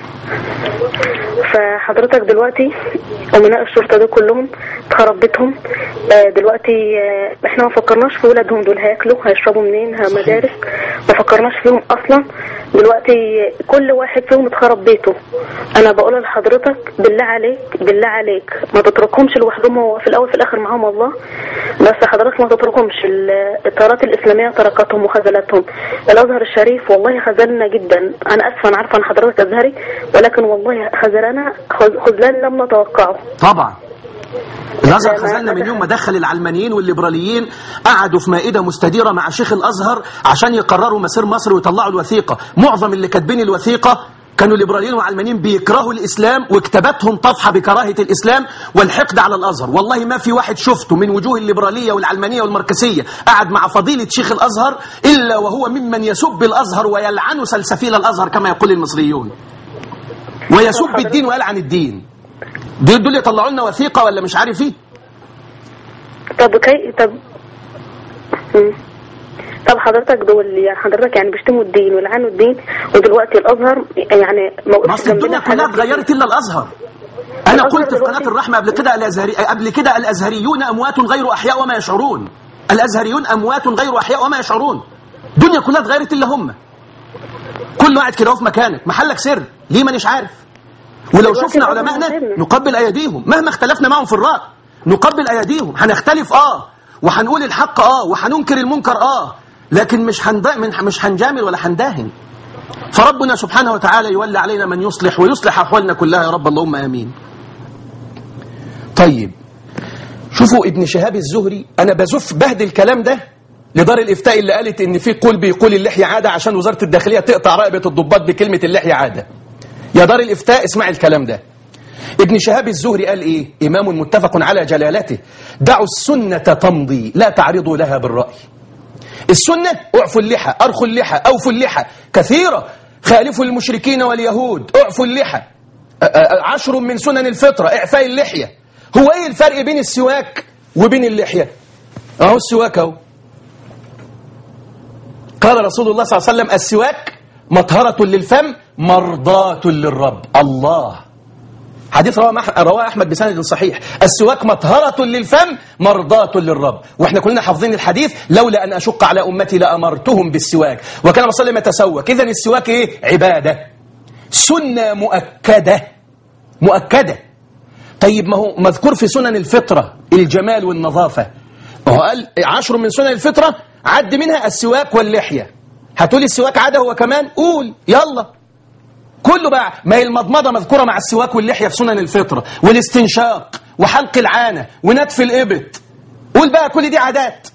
فحضرتك دلوقتي أمناء الشرطة دول كلهم اتخرب بيتهم آه، دلوقتي آه، احنا ما فكرناش في ولادهم دول هياكلوا هيشربوا منين ها مدارس ما فكرناش فيهم اصلا دلوقتي كل واحد فيهم اتخرب بيته انا بقول لحضرتك بالله عليك بالله عليك ما تتركهمش لوحدهم هو في الاول في الاخر معاهم الله بس حضرتك ما تتركهمش ال- التيارات الاسلاميه تركتهم وخذلتهم الازهر الشريف والله خذلنا جدا انا اسفه انا عارفه ان حضرتك ازهري ولكن والله خذلنا خذ- خذلان لم نتوقعه طبعا الازهر ما- خذلنا ما من يوم ما دخل العلمانيين والليبراليين قعدوا في مائده مستديره مع شيخ الازهر عشان يقرروا مسير مصر ويطلعوا الوثيقه معظم اللي كاتبين الوثيقه كانوا ليبراليين وعلمانيين بيكرهوا الاسلام وكتاباتهم طفحه بكراهه الاسلام والحقد على الازهر والله ما في واحد شفته من وجوه الليبراليه والعلمانيه والماركسيه قعد مع فضيله شيخ الازهر الا وهو ممن يسب الازهر ويلعن سلسفيل الازهر كما يقول المصريون ويسب الدين ويلعن الدين دول دول يطلعوا لنا وثيقه ولا مش عارف ايه طب كي طب مم. طب حضرتك دول يعني حضرتك يعني بيشتموا الدين ويلعنوا الدين ودلوقتي الازهر يعني ما وقفش ما اصل الدنيا جنبنا كلها حاجات اتغيرت الا الازهر انا الأزهر قلت في دلوقتي- قناه الرحمه قبل كده الازهري قبل كده الازهريون اموات غير احياء وما يشعرون الازهريون اموات غير احياء وما يشعرون الدنيا كلها اتغيرت الا هم كل واحد كده في مكانك محلك سر ليه مانيش عارف ولو دلوقتي شفنا الأزهر علمائنا سرنا. نقبل ايديهم مهما اختلفنا معهم في الراي نقبل ايديهم هنختلف اه وهنقول الحق اه وهننكر المنكر اه لكن مش هند... من- مش هنجامل ولا هنداهن فربنا سبحانه وتعالى يولى علينا من يصلح ويصلح احوالنا كلها يا رب اللهم امين طيب شوفوا ابن شهاب الزهري انا بزف بهد الكلام ده لدار الافتاء اللي قالت ان في قول بيقول اللحيه عاده عشان وزاره الداخليه تقطع رقبه الضباط بكلمه اللحيه عاده يا دار الافتاء اسمع الكلام ده ابن شهاب الزهري قال ايه امام متفق على جلالته دعوا السنه تمضي لا تعرضوا لها بالراي السنة اعفوا اللحى أرخوا اللحى أوفوا اللحى كثيرة خالفوا المشركين واليهود اعفوا اللحى أ- أ- عشر من سنن الفطرة إعفاء اللحية هو إيه الفرق بين السواك وبين اللحية أهو السواك أهو قال رسول الله صلى الله عليه وسلم السواك مطهرة للفم مرضاة للرب الله حديث رواه أح- رواه أحمد بسند صحيح السواك مطهرة للفم مرضاة للرب وإحنا كلنا حافظين الحديث لولا أن أشق على أمتي لأمرتهم بالسواك وكان رسول الله يتسوك إذن السواك إيه؟ عبادة سنة مؤكدة مؤكدة طيب ما هو مذكور في سنن الفطرة الجمال والنظافة وهو قال عشر من سنن الفطرة عد منها السواك واللحية هتقولي السواك عادة هو كمان قول يلا كله بقى ما هي المضمضة مذكورة مع السواك واللحية في سنن الفطرة والاستنشاق وحلق العانة ونتف الإبط قول بقى كل دي عادات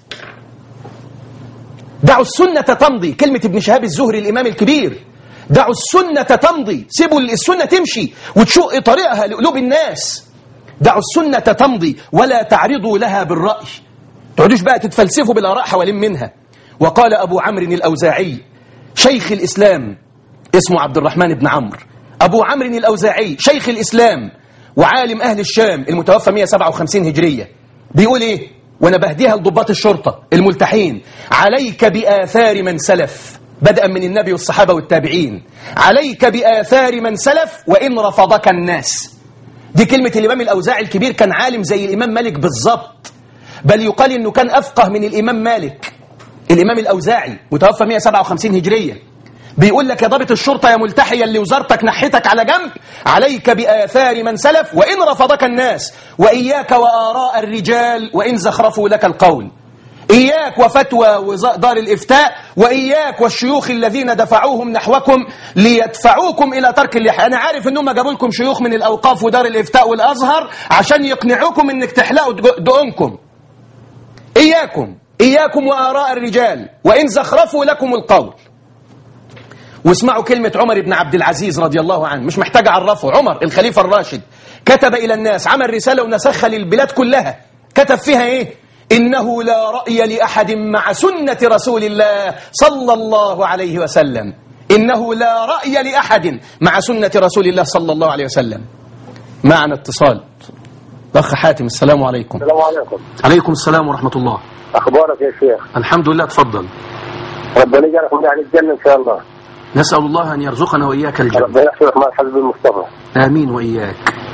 دعوا السنة تمضي كلمة ابن شهاب الزهري الإمام الكبير دعوا السنة تمضي سيبوا السنة تمشي وتشق طريقها لقلوب الناس دعوا السنة تمضي ولا تعرضوا لها بالرأي تقعدوش بقى تتفلسفوا بالآراء حوالين منها وقال أبو عمرو الأوزاعي شيخ الإسلام اسمه عبد الرحمن بن عمرو أبو عمرو الأوزاعي شيخ الإسلام وعالم أهل الشام المتوفى 157 هجرية بيقول إيه وأنا بهديها لضباط الشرطة الملتحين عليك بآثار من سلف بدءا من النبي والصحابة والتابعين عليك بآثار من سلف وإن رفضك الناس دي كلمة الإمام الأوزاعي الكبير كان عالم زي الإمام مالك بالظبط بل يقال إنه كان أفقه من الإمام مالك الإمام الأوزاعي متوفى 157 هجرية بيقول لك يا ضابط الشرطة يا ملتحي اللي وزارتك نحيتك على جنب عليك بآثار من سلف وإن رفضك الناس وإياك وآراء الرجال وإن زخرفوا لك القول إياك وفتوى وز- دار الإفتاء وإياك والشيوخ الذين دفعوهم نحوكم ليدفعوكم إلى ترك اللحية أنا عارف إنهم جابوا لكم شيوخ من الأوقاف ودار الإفتاء والأزهر عشان يقنعوكم إنك تحلقوا دق- دقنكم إياكم إياكم وآراء الرجال وإن زخرفوا لكم القول واسمعوا كلمة عمر بن عبد العزيز رضي الله عنه مش محتاج أعرفه عمر الخليفة الراشد كتب إلى الناس عمل رسالة ونسخها للبلاد كلها كتب فيها إيه إنه لا رأي لأحد مع سنة رسول الله صلى الله عليه وسلم إنه لا رأي لأحد مع سنة رسول الله صلى الله عليه وسلم معنا اتصال أخ حاتم السلام عليكم السلام عليكم عليكم السلام ورحمة الله اخبارك يا شيخ الحمد لله تفضل ربنا يجعلك من اهل الجنه ان شاء الله نسأل الله أن يرزقنا وإياك الجنة ربنا يحفظك مع الحبيب المصطفى آمين وإياك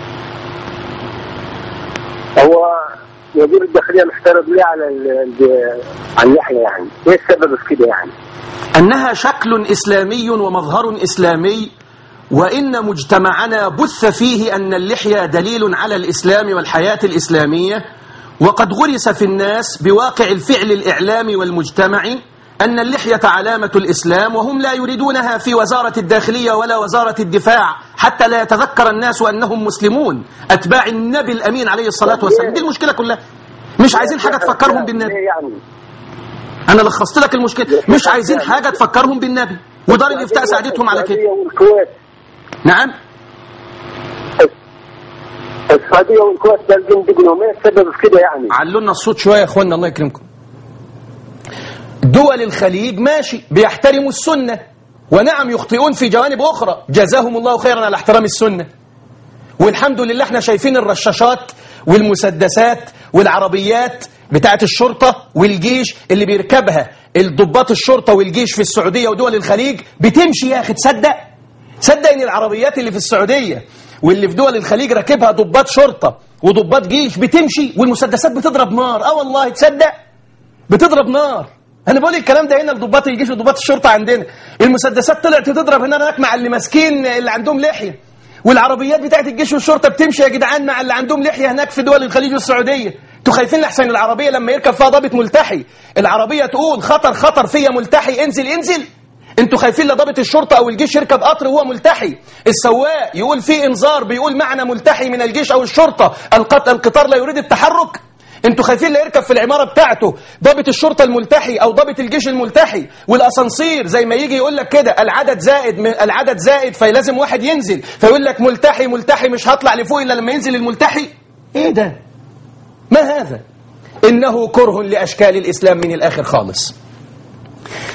هو وزير الداخليه محترم ليه على ال- ال- على اللحيه يعني ايه السبب في كده يعني أنها شكل إسلامي ومظهر إسلامي وإن مجتمعنا بث فيه أن اللحية دليل على الإسلام والحياة الإسلامية وقد غرس في الناس بواقع الفعل الإعلامي والمجتمعي أن اللحية علامة الإسلام وهم لا يريدونها في وزارة الداخلية ولا وزارة الدفاع حتى لا يتذكر الناس أنهم مسلمون أتباع النبي الأمين عليه الصلاة والسلام دي المشكلة كلها مش عايزين حاجة تفكرهم بالنبي ليه يعني انا لخصت لك المشكله مش عايزين حاجه تفكرهم بالنبي ودار الافتاء ساعدتهم على كده السعوديه والكويت نعم السعوديه والكويت لازم تقولوا ايه السبب في كده يعني علونا الصوت شويه يا اخوانا الله يكرمكم دول الخليج ماشي بيحترموا السنه ونعم يخطئون في جوانب اخرى جزاهم الله خيرا على احترام السنه والحمد لله احنا شايفين الرشاشات والمسدسات والعربيات بتاعت الشرطة والجيش اللي بيركبها الضباط الشرطة والجيش في السعودية ودول الخليج بتمشي يا أخي تصدق تصدق ان العربيات اللي في السعودية واللي في دول الخليج راكبها ضباط شرطة وضباط جيش بتمشي والمسدسات بتضرب نار اه والله تصدق بتضرب نار انا بقول الكلام ده هنا لضباط الجيش وضباط الشرطه عندنا المسدسات طلعت تضرب هنا هناك مع اللي ماسكين اللي عندهم لحيه والعربيات بتاعت الجيش والشرطه بتمشي يا جدعان مع اللي عندهم لحيه هناك في دول الخليج والسعوديه انتوا خايفين لحسن العربيه لما يركب فيها ضابط ملتحي العربيه تقول خطر خطر فيا ملتحي انزل انزل انتوا خايفين لضابط الشرطه او الجيش يركب قطر وهو ملتحي السواق يقول في انذار بيقول معنا ملتحي من الجيش او الشرطه القط- القطار لا يريد التحرك انتوا خايفين لا يركب في العماره بتاعته ضابط الشرطه الملتحي او ضابط الجيش الملتحي والاسانسير زي ما يجي يقول لك كده العدد زائد من العدد زائد فلازم واحد ينزل فيقول لك ملتحي ملتحي مش هطلع لفوق الا لما ينزل الملتحي ايه ده ما هذا انه كره لاشكال الاسلام من الاخر خالص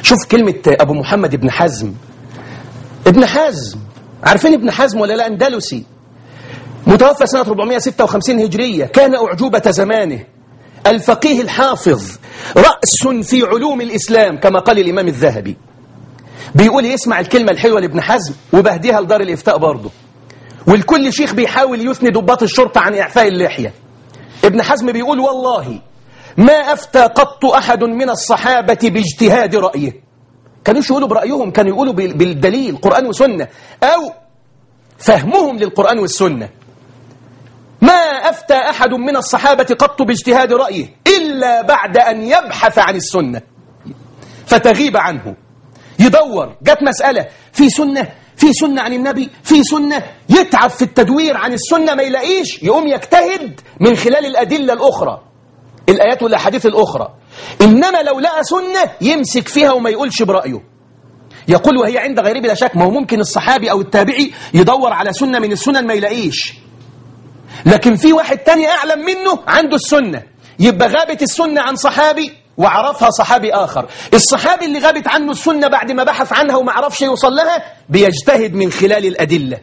شوف كلمة أبو محمد ابن حزم ابن حزم عارفين ابن حزم ولا لا أندلسي متوفى سنة 456 هجرية كان أعجوبة زمانه الفقيه الحافظ رأس في علوم الإسلام كما قال الإمام الذهبي بيقول يسمع الكلمة الحلوة لابن حزم وبهديها لدار الإفتاء برضه والكل شيخ بيحاول يثني ضباط الشرطة عن إعفاء اللحية ابن حزم بيقول والله ما أفتى قط أحد من الصحابة باجتهاد رأيه كانوش يقولوا برأيهم كانوا يقولوا بال- بالدليل قرآن وسنة أو فهمهم للقرآن والسنة ما أفتى أحد من الصحابة قط باجتهاد رأيه إلا بعد أن يبحث عن السنة فتغيب عنه يدور جت مسألة في سنة في سنة عن النبي في سنة يتعب في التدوير عن السنة ما يلاقيش يقوم يجتهد من خلال الأدلة الأخرى الآيات والأحاديث الأخرى إنما لو لقى سنة يمسك فيها وما يقولش برأيه يقول وهي عند غيره بلا شك ما هو ممكن الصحابي أو التابعي يدور على سنة من السنن ما يلاقيش لكن في واحد تاني أعلم منه عنده السنة يبقى غابت السنة عن صحابي وعرفها صحابي آخر الصحابي اللي غابت عنه السنة بعد ما بحث عنها وما عرفش يوصل لها بيجتهد من خلال الأدلة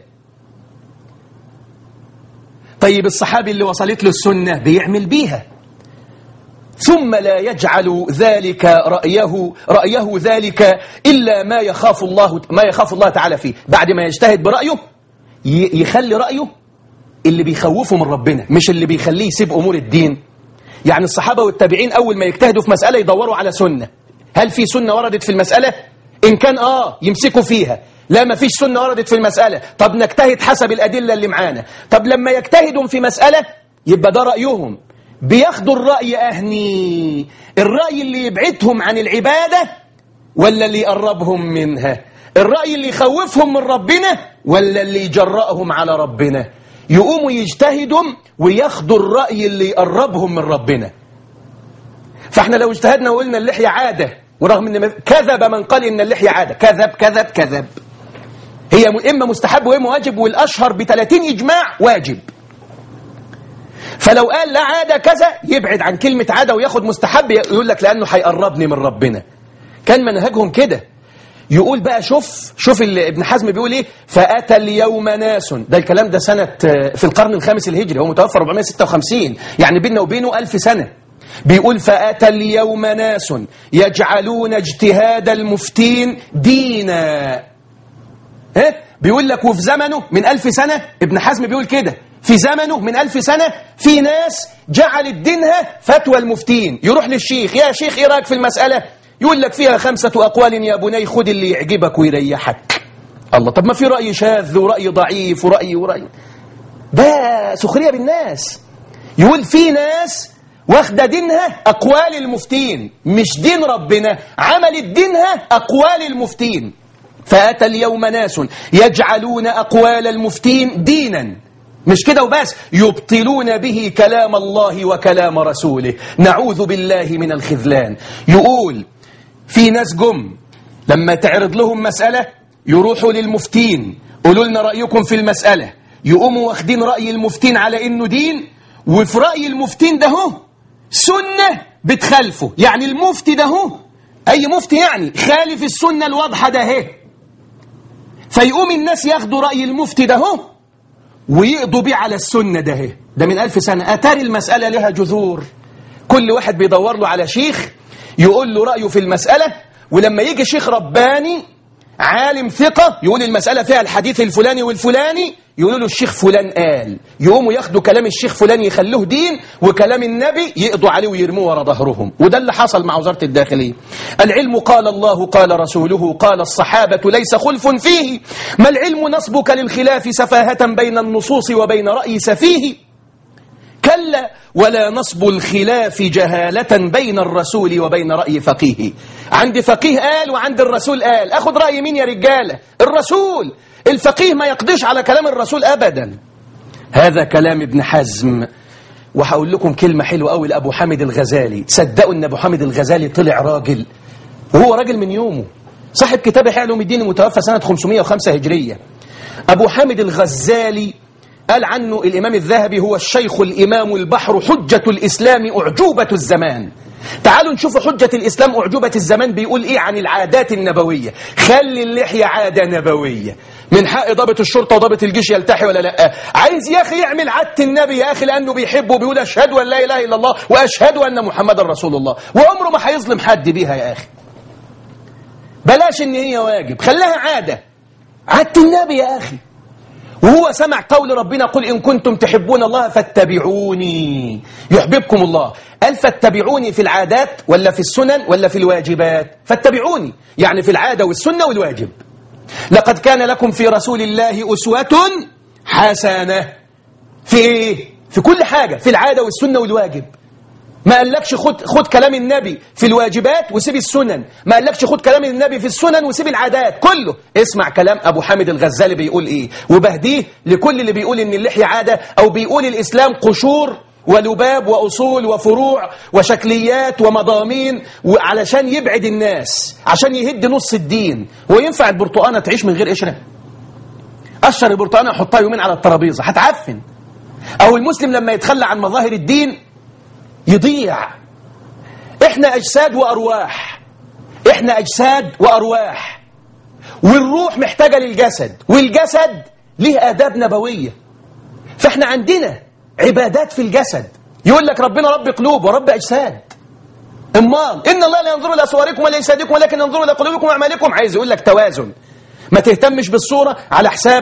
طيب الصحابي اللي وصلت له السنة بيعمل بيها ثم لا يجعل ذلك رأيه رأيه ذلك إلا ما يخاف الله ما يخاف الله تعالى فيه بعد ما يجتهد برأيه ي- يخلي رأيه اللي بيخوفه من ربنا مش اللي بيخليه يسيب أمور الدين يعني الصحابة والتابعين أول ما يجتهدوا في مسألة يدوروا على سنة هل في سنة وردت في المسألة؟ إن كان آه يمسكوا فيها لا ما فيش سنة وردت في المسألة طب نجتهد حسب الأدلة اللي معانا طب لما يجتهدوا في مسألة يبقى ده رأيهم بياخدوا الرأي أهني الرأي اللي يبعدهم عن العبادة ولا اللي يقربهم منها الرأي اللي يخوفهم من ربنا ولا اللي يجرأهم على ربنا يقوموا يجتهدوا وياخدوا الرأي اللي يقربهم من ربنا فاحنا لو اجتهدنا وقلنا اللحية عادة ورغم ان ما- كذب من قال ان اللحية عادة كذب كذب كذب هي م- اما مستحب واما واجب والاشهر ب 30 اجماع واجب فلو قال لا عادة كذا يبعد عن كلمة عادة وياخد مستحب يقول لك لأنه هيقربني من ربنا كان منهجهم كده يقول بقى شوف شوف ال- ابن حزم بيقول ايه فأتى اليوم ناس ده الكلام ده سنة آه، في القرن الخامس الهجري هو متوفى 456 يعني بيننا وبينه ألف سنة بيقول فأتى اليوم ناس يجعلون اجتهاد المفتين دينا ها بيقول لك وفي زمنه من ألف سنة ابن حزم بيقول كده في زمنه من ألف سنة في ناس جعلت دينها فتوى المفتين يروح للشيخ يا شيخ إيه رأيك في المسألة يقول لك فيها خمسة أقوال يا بني خد اللي يعجبك ويريحك الله طب ما في رأي شاذ ورأي ضعيف ورأي ورأي ده سخرية بالناس يقول في ناس واخده دينها أقوال المفتين مش دين ربنا عملت دينها أقوال المفتين فأتى اليوم ناس يجعلون أقوال المفتين دينا مش كده وبس يبطلون به كلام الله وكلام رسوله نعوذ بالله من الخذلان يقول في ناس جم لما تعرض لهم مسألة يروحوا للمفتين قولوا لنا رأيكم في المسألة يقوموا واخدين رأي المفتين على إنه دين وفي رأي المفتين ده هو سنة بتخالفه يعني المفتي ده هو أي مفتي يعني خالف السنة الواضحة ده هي فيقوم الناس ياخدوا رأي المفتي ده هو ويقضوا بيه على السنة ده هي ده من ألف سنة أتاري المسألة لها جذور كل واحد بيدور له على شيخ يقول له رأيه في المسألة ولما يجي شيخ رباني عالم ثقة يقول المسألة فيها الحديث الفلاني والفلاني يقولوا له الشيخ فلان قال يقوموا ياخدوا كلام الشيخ فلان يخلوه دين وكلام النبي يقضوا عليه ويرموه ورا ظهرهم وده اللي حصل مع وزارة الداخلية العلم قال الله قال رسوله قال الصحابة ليس خلف فيه ما العلم نصبك للخلاف سفاهة بين النصوص وبين رأي سفيه كلا ولا نصب الخلاف جهالة بين الرسول وبين رأي فقيه عند فقيه قال وعند الرسول قال أخذ رأي مين يا رجالة الرسول الفقيه ما يقضيش على كلام الرسول أبدا هذا كلام ابن حزم وهقول لكم كلمة حلوة قوي لأبو حامد الغزالي تصدقوا أن أبو حامد الغزالي طلع راجل وهو راجل من يومه صاحب كتاب إحياء علوم الدين المتوفى سنة 505 هجرية أبو حامد الغزالي قال عنه الإمام الذهبي هو الشيخ الإمام البحر حجة الإسلام أعجوبة الزمان تعالوا نشوف حجة الإسلام أعجوبة الزمان بيقول إيه عن العادات النبوية خلي اللحية عادة نبوية من حق ضابط الشرطة وضابط الجيش يلتحي ولا لا عايز يا أخي يعمل عادة النبي يا أخي لأنه بيحبه وبيقول أشهد أن لا إله إلا الله وأشهد أن محمد رسول الله وعمره ما هيظلم حد بيها يا أخي بلاش إن هي واجب خليها عادة عادة النبي يا أخي وهو سمع قول ربنا قل إن كنتم تحبون الله فاتبعوني يحببكم الله قال فاتبعوني في العادات ولا في السنن ولا في الواجبات فاتبعوني يعني في العادة والسنة والواجب لقد كان لكم في رسول الله أسوة حسنة في إيه؟ في كل حاجة في العادة والسنة والواجب ما قالكش خد خد كلام النبي في الواجبات وسيب السنن ما قالكش خد كلام النبي في السنن وسيب العادات كله اسمع كلام ابو حامد الغزالي بيقول ايه وبهديه لكل اللي بيقول ان اللحيه عاده او بيقول الاسلام قشور ولباب واصول وفروع وشكليات ومضامين وعلشان يبعد الناس عشان يهد نص الدين وينفع البرتقانه تعيش من غير قشره قشر البرتقانه حطها يومين على الترابيزه هتعفن او المسلم لما يتخلى عن مظاهر الدين يضيع احنا اجساد وارواح احنا اجساد وارواح والروح محتاجه للجسد والجسد ليه اداب نبويه فاحنا عندنا عبادات في الجسد يقول لك ربنا رب قلوب ورب اجساد امال ان الله لا ينظر الى صوركم ولا اجسادكم ولكن ينظر الى قلوبكم واعمالكم عايز يقول لك توازن ما تهتمش بالصوره على حساب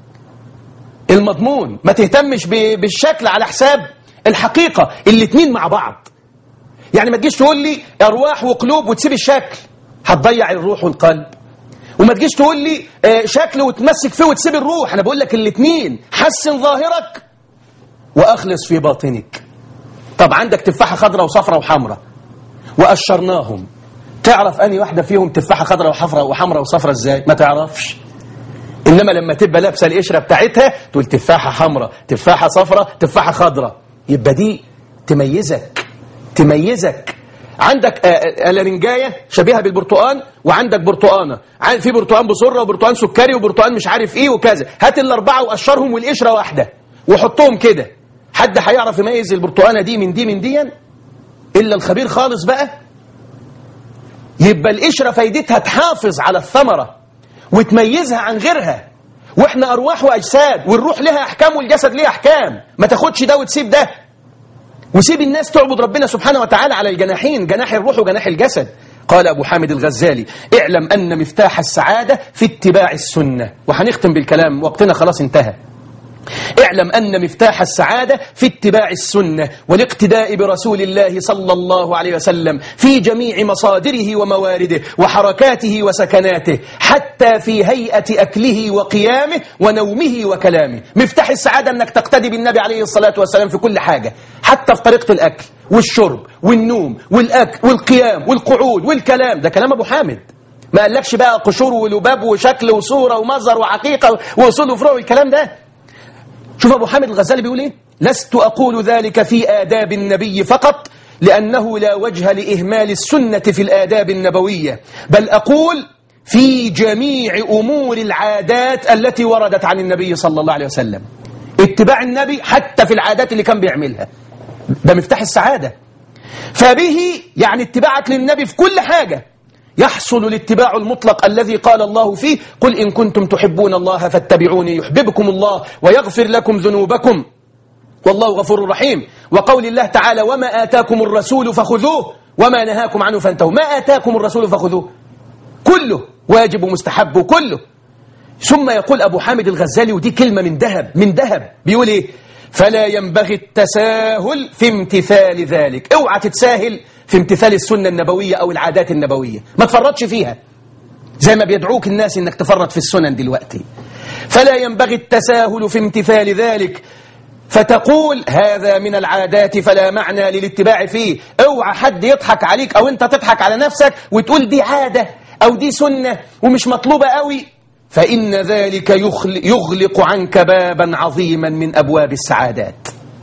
المضمون ما تهتمش بالشكل على حساب الحقيقة الاتنين مع بعض يعني ما تجيش تقول لي أرواح وقلوب وتسيب الشكل هتضيع الروح والقلب وما تجيش تقول لي شكل وتمسك فيه وتسيب الروح أنا بقول لك الاتنين حسن ظاهرك وأخلص في باطنك طب عندك تفاحة خضراء وصفراء وحمراء وقشرناهم تعرف أني واحدة فيهم تفاحة خضراء وحفراء وحمراء وصفراء ازاي ما تعرفش إنما لما تبقى لابسة القشرة بتاعتها تقول تفاحة حمراء تفاحة صفراء تفاحة خضراء يبقى دي تميزك تميزك عندك الرنجايه شبيهه بالبرتقال وعندك برتقانه في برتقان بسره وبرتقان سكري وبرتقان مش عارف ايه وكذا هات الاربعه وقشرهم والقشره واحده وحطهم كده حد هيعرف يميز البرتقانه دي من دي من دي الا الخبير خالص بقى يبقى القشره فايدتها تحافظ على الثمره وتميزها عن غيرها واحنا ارواح واجساد والروح لها احكام والجسد ليه احكام ما تاخدش ده وتسيب ده وسيب الناس تعبد ربنا سبحانه وتعالى على الجناحين جناح الروح وجناح الجسد قال أبو حامد الغزالي اعلم أن مفتاح السعادة في اتباع السنة وهنختم بالكلام وقتنا خلاص انتهى اعلم أن مفتاح السعادة في اتباع السنة والاقتداء برسول الله صلى الله عليه وسلم في جميع مصادره وموارده وحركاته وسكناته حتى في هيئة أكله وقيامه ونومه وكلامه مفتاح السعادة أنك تقتدي بالنبي عليه الصلاة والسلام في كل حاجة حتى في طريقة الأكل والشرب والنوم والأكل والقيام والقعود والكلام ده كلام أبو حامد ما قالكش بقى قشور ولباب وشكل وصورة ومظهر وحقيقة وأصول وفروع والكلام ده شوف أبو حامد الغزالي بيقول إيه لست أقول ذلك في آداب النبي فقط لأنه لا وجه لإهمال السنة في الآداب النبوية بل أقول في جميع أمور العادات التي وردت عن النبي صلى الله عليه وسلم اتباع النبي حتى في العادات اللي كان بيعملها ده مفتاح السعادة فبه يعني اتباعك للنبي في كل حاجة يحصل الاتباع المطلق الذي قال الله فيه قل إن كنتم تحبون الله فاتبعوني يحببكم الله ويغفر لكم ذنوبكم والله غفور رحيم وقول الله تعالى وما آتاكم الرسول فخذوه وما نهاكم عنه فانتهوا ما آتاكم الرسول فخذوه كله واجب ومستحب كله ثم يقول أبو حامد الغزالي ودي كلمة من ذهب من ذهب بيقول إيه فلا ينبغي التساهل في امتثال ذلك اوعى تتساهل في امتثال السنة النبوية أو العادات النبوية ما تفرطش فيها زي ما بيدعوك الناس انك تفرط في السنن دلوقتي فلا ينبغي التساهل في امتثال ذلك فتقول هذا من العادات فلا معنى للاتباع فيه اوعى حد يضحك عليك او انت تضحك على نفسك وتقول دي عادة او دي سنة ومش مطلوبة قوي فإن ذلك يغلق عنك بابا عظيما من أبواب السعادات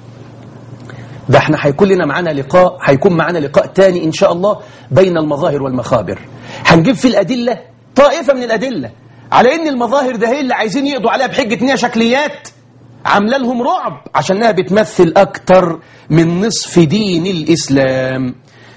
ده احنا هيكون لنا معانا لقاء هيكون معانا لقاء تاني إن شاء الله بين المظاهر والمخابر هنجيب في الأدلة طائفة من الأدلة على إن المظاهر ده هي اللي عايزين يقضوا عليها بحجة إنها شكليات عامله لهم رعب عشانها بتمثل أكتر من نصف دين الإسلام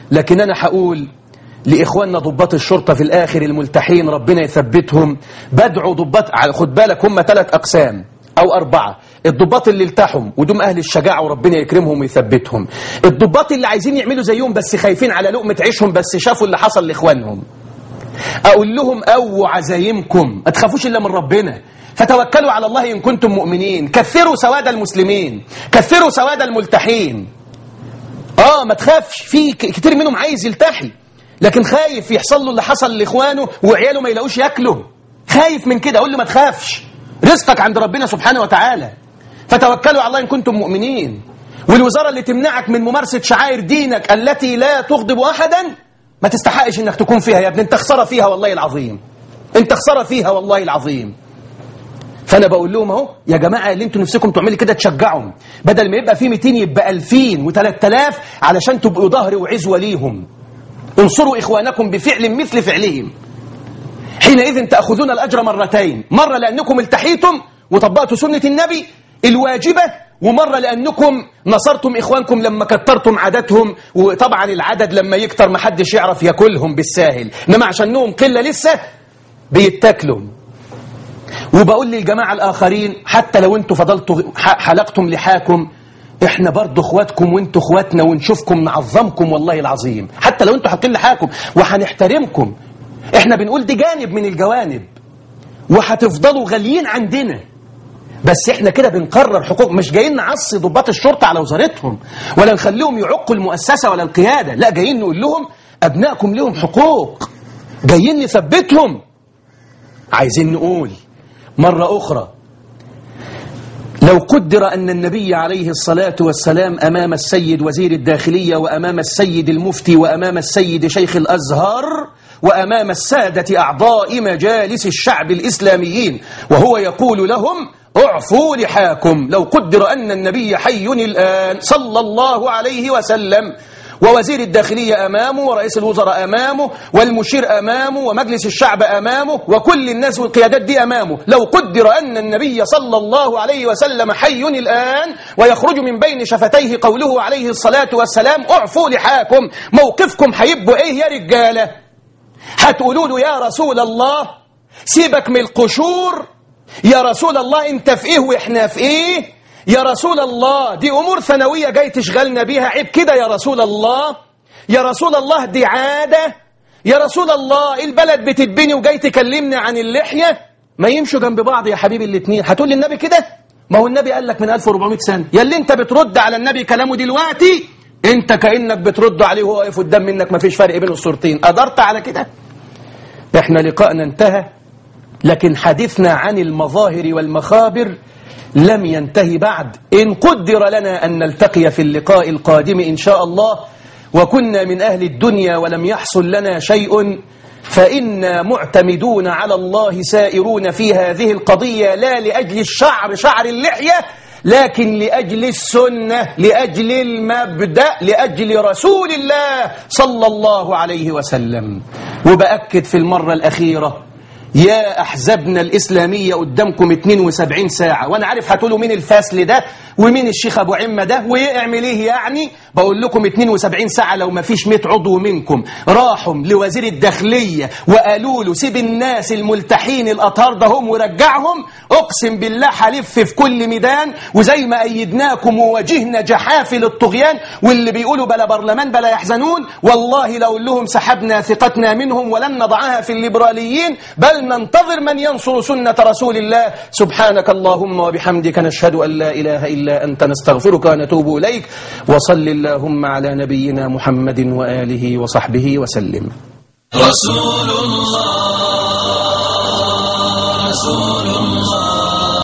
لكن أنا هقول لإخواننا ضباط الشرطة في الآخر الملتحين ربنا يثبتهم بدعوا ضباط خد بالك هم ثلاث أقسام أو أربعة الضباط اللي التحم ودوم أهل الشجاعة وربنا يكرمهم ويثبتهم الضباط اللي عايزين يعملوا زيهم بس خايفين على لقمة عيشهم بس شافوا اللي حصل لإخوانهم أقول لهم أو عزايمكم ما تخافوش إلا من ربنا فتوكلوا على الله إن كنتم مؤمنين كثروا سواد المسلمين كثروا سواد الملتحين آه ما تخافش في كتير منهم عايز يلتحي لكن خايف يحصل له اللي حصل لإخوانه وعياله ما يلاقوش ياكلوا خايف من كده أقول له ما تخافش رزقك عند ربنا سبحانه وتعالى فتوكلوا على الله إن كنتم مؤمنين والوزارة اللي تمنعك من ممارسة شعائر دينك التي لا تغضب أحدا ما تستحقش انك تكون فيها يا ابني انت خساره فيها والله العظيم انت خساره فيها والله العظيم فانا بقول لهم اهو يا جماعه اللي انتوا نفسكم تعملوا كده تشجعهم بدل ما يبقى في 200 يبقى 2000 و3000 علشان تبقوا ظهر وعزوه ليهم انصروا اخوانكم بفعل مثل فعلهم حينئذ تاخذون الاجر مرتين مره لانكم التحيتم وطبقتوا سنه النبي الواجبه ومرة لأنكم نصرتم إخوانكم لما كترتم عددهم وطبعا العدد لما يكتر محدش يعرف ياكلهم بالساهل إنما عشانهم قلة لسه بيتاكلوا وبقول للجماعة الآخرين حتى لو انتوا فضلتوا حلقتم لحاكم احنا برضو اخواتكم وانتوا اخواتنا ونشوفكم نعظمكم والله العظيم حتى لو انتوا حاطين لحاكم وهنحترمكم احنا بنقول دي جانب من الجوانب وهتفضلوا غاليين عندنا بس احنا كده بنقرر حقوق مش جايين نعصي ضباط الشرطة على وزارتهم ولا نخليهم يعقوا المؤسسة ولا القيادة لا جايين نقول لهم أبنائكم لهم حقوق جايين نثبتهم عايزين نقول مرة أخرى لو قدر أن النبي عليه الصلاة والسلام أمام السيد وزير الداخلية وأمام السيد المفتي وأمام السيد شيخ الأزهر وأمام السادة أعضاء مجالس الشعب الإسلاميين وهو يقول لهم اعفوا لحاكم لو قدر أن النبي حي الآن صلى الله عليه وسلم ووزير الداخلية أمامه ورئيس الوزراء أمامه والمشير أمامه ومجلس الشعب أمامه وكل الناس والقيادات دي أمامه لو قدر أن النبي صلى الله عليه وسلم حي الآن ويخرج من بين شفتيه قوله عليه الصلاة والسلام اعفوا لحاكم موقفكم هيبقوا إيه يا رجالة هتقولوا له يا رسول الله سيبك من القشور يا رسول الله انت في ايه واحنا في ايه يا رسول الله دي امور ثانويه جاي تشغلنا بيها عيب كده يا رسول الله يا رسول الله دي عاده يا رسول الله البلد بتتبني وجاي تكلمنا عن اللحيه ما يمشوا جنب بعض يا حبيبي الاثنين هتقول للنبي كده ما هو النبي قال لك من 1400 سنه يا اللي انت بترد على النبي كلامه دلوقتي انت كانك بترد عليه وهو واقف قدام منك ما فيش فرق بين الصورتين قدرت على كده احنا لقائنا انتهى لكن حديثنا عن المظاهر والمخابر لم ينتهي بعد إن قدر لنا أن نلتقي في اللقاء القادم إن شاء الله وكنا من أهل الدنيا ولم يحصل لنا شيء فإنا معتمدون على الله سائرون في هذه القضية لا لأجل الشعر شعر اللحية لكن لأجل السنة لأجل المبدأ لأجل رسول الله صلى الله عليه وسلم وبأكد في المرة الأخيرة يا أحزابنا الإسلامية قدامكم 72 ساعة وأنا عارف هتقولوا مين الفاسل ده ومين الشيخ أبو عمة ده ويعمل إيه يعني بقول لكم 72 ساعة لو ما فيش 100 عضو منكم راحوا لوزير الداخلية وقالوا له سيب الناس الملتحين الأطهار ده هم ورجعهم أقسم بالله هلف في كل ميدان وزي ما أيدناكم وواجهنا جحافل الطغيان واللي بيقولوا بلا برلمان بلا يحزنون والله لو لهم سحبنا ثقتنا منهم ولن نضعها في الليبراليين بل ننتظر من ينصر سنة رسول الله سبحانك اللهم وبحمدك نشهد أن لا إله إلا أنت نستغفرك ونتوب إليك وصل اللهم على نبينا محمد وآله وصحبه وسلم رسول الله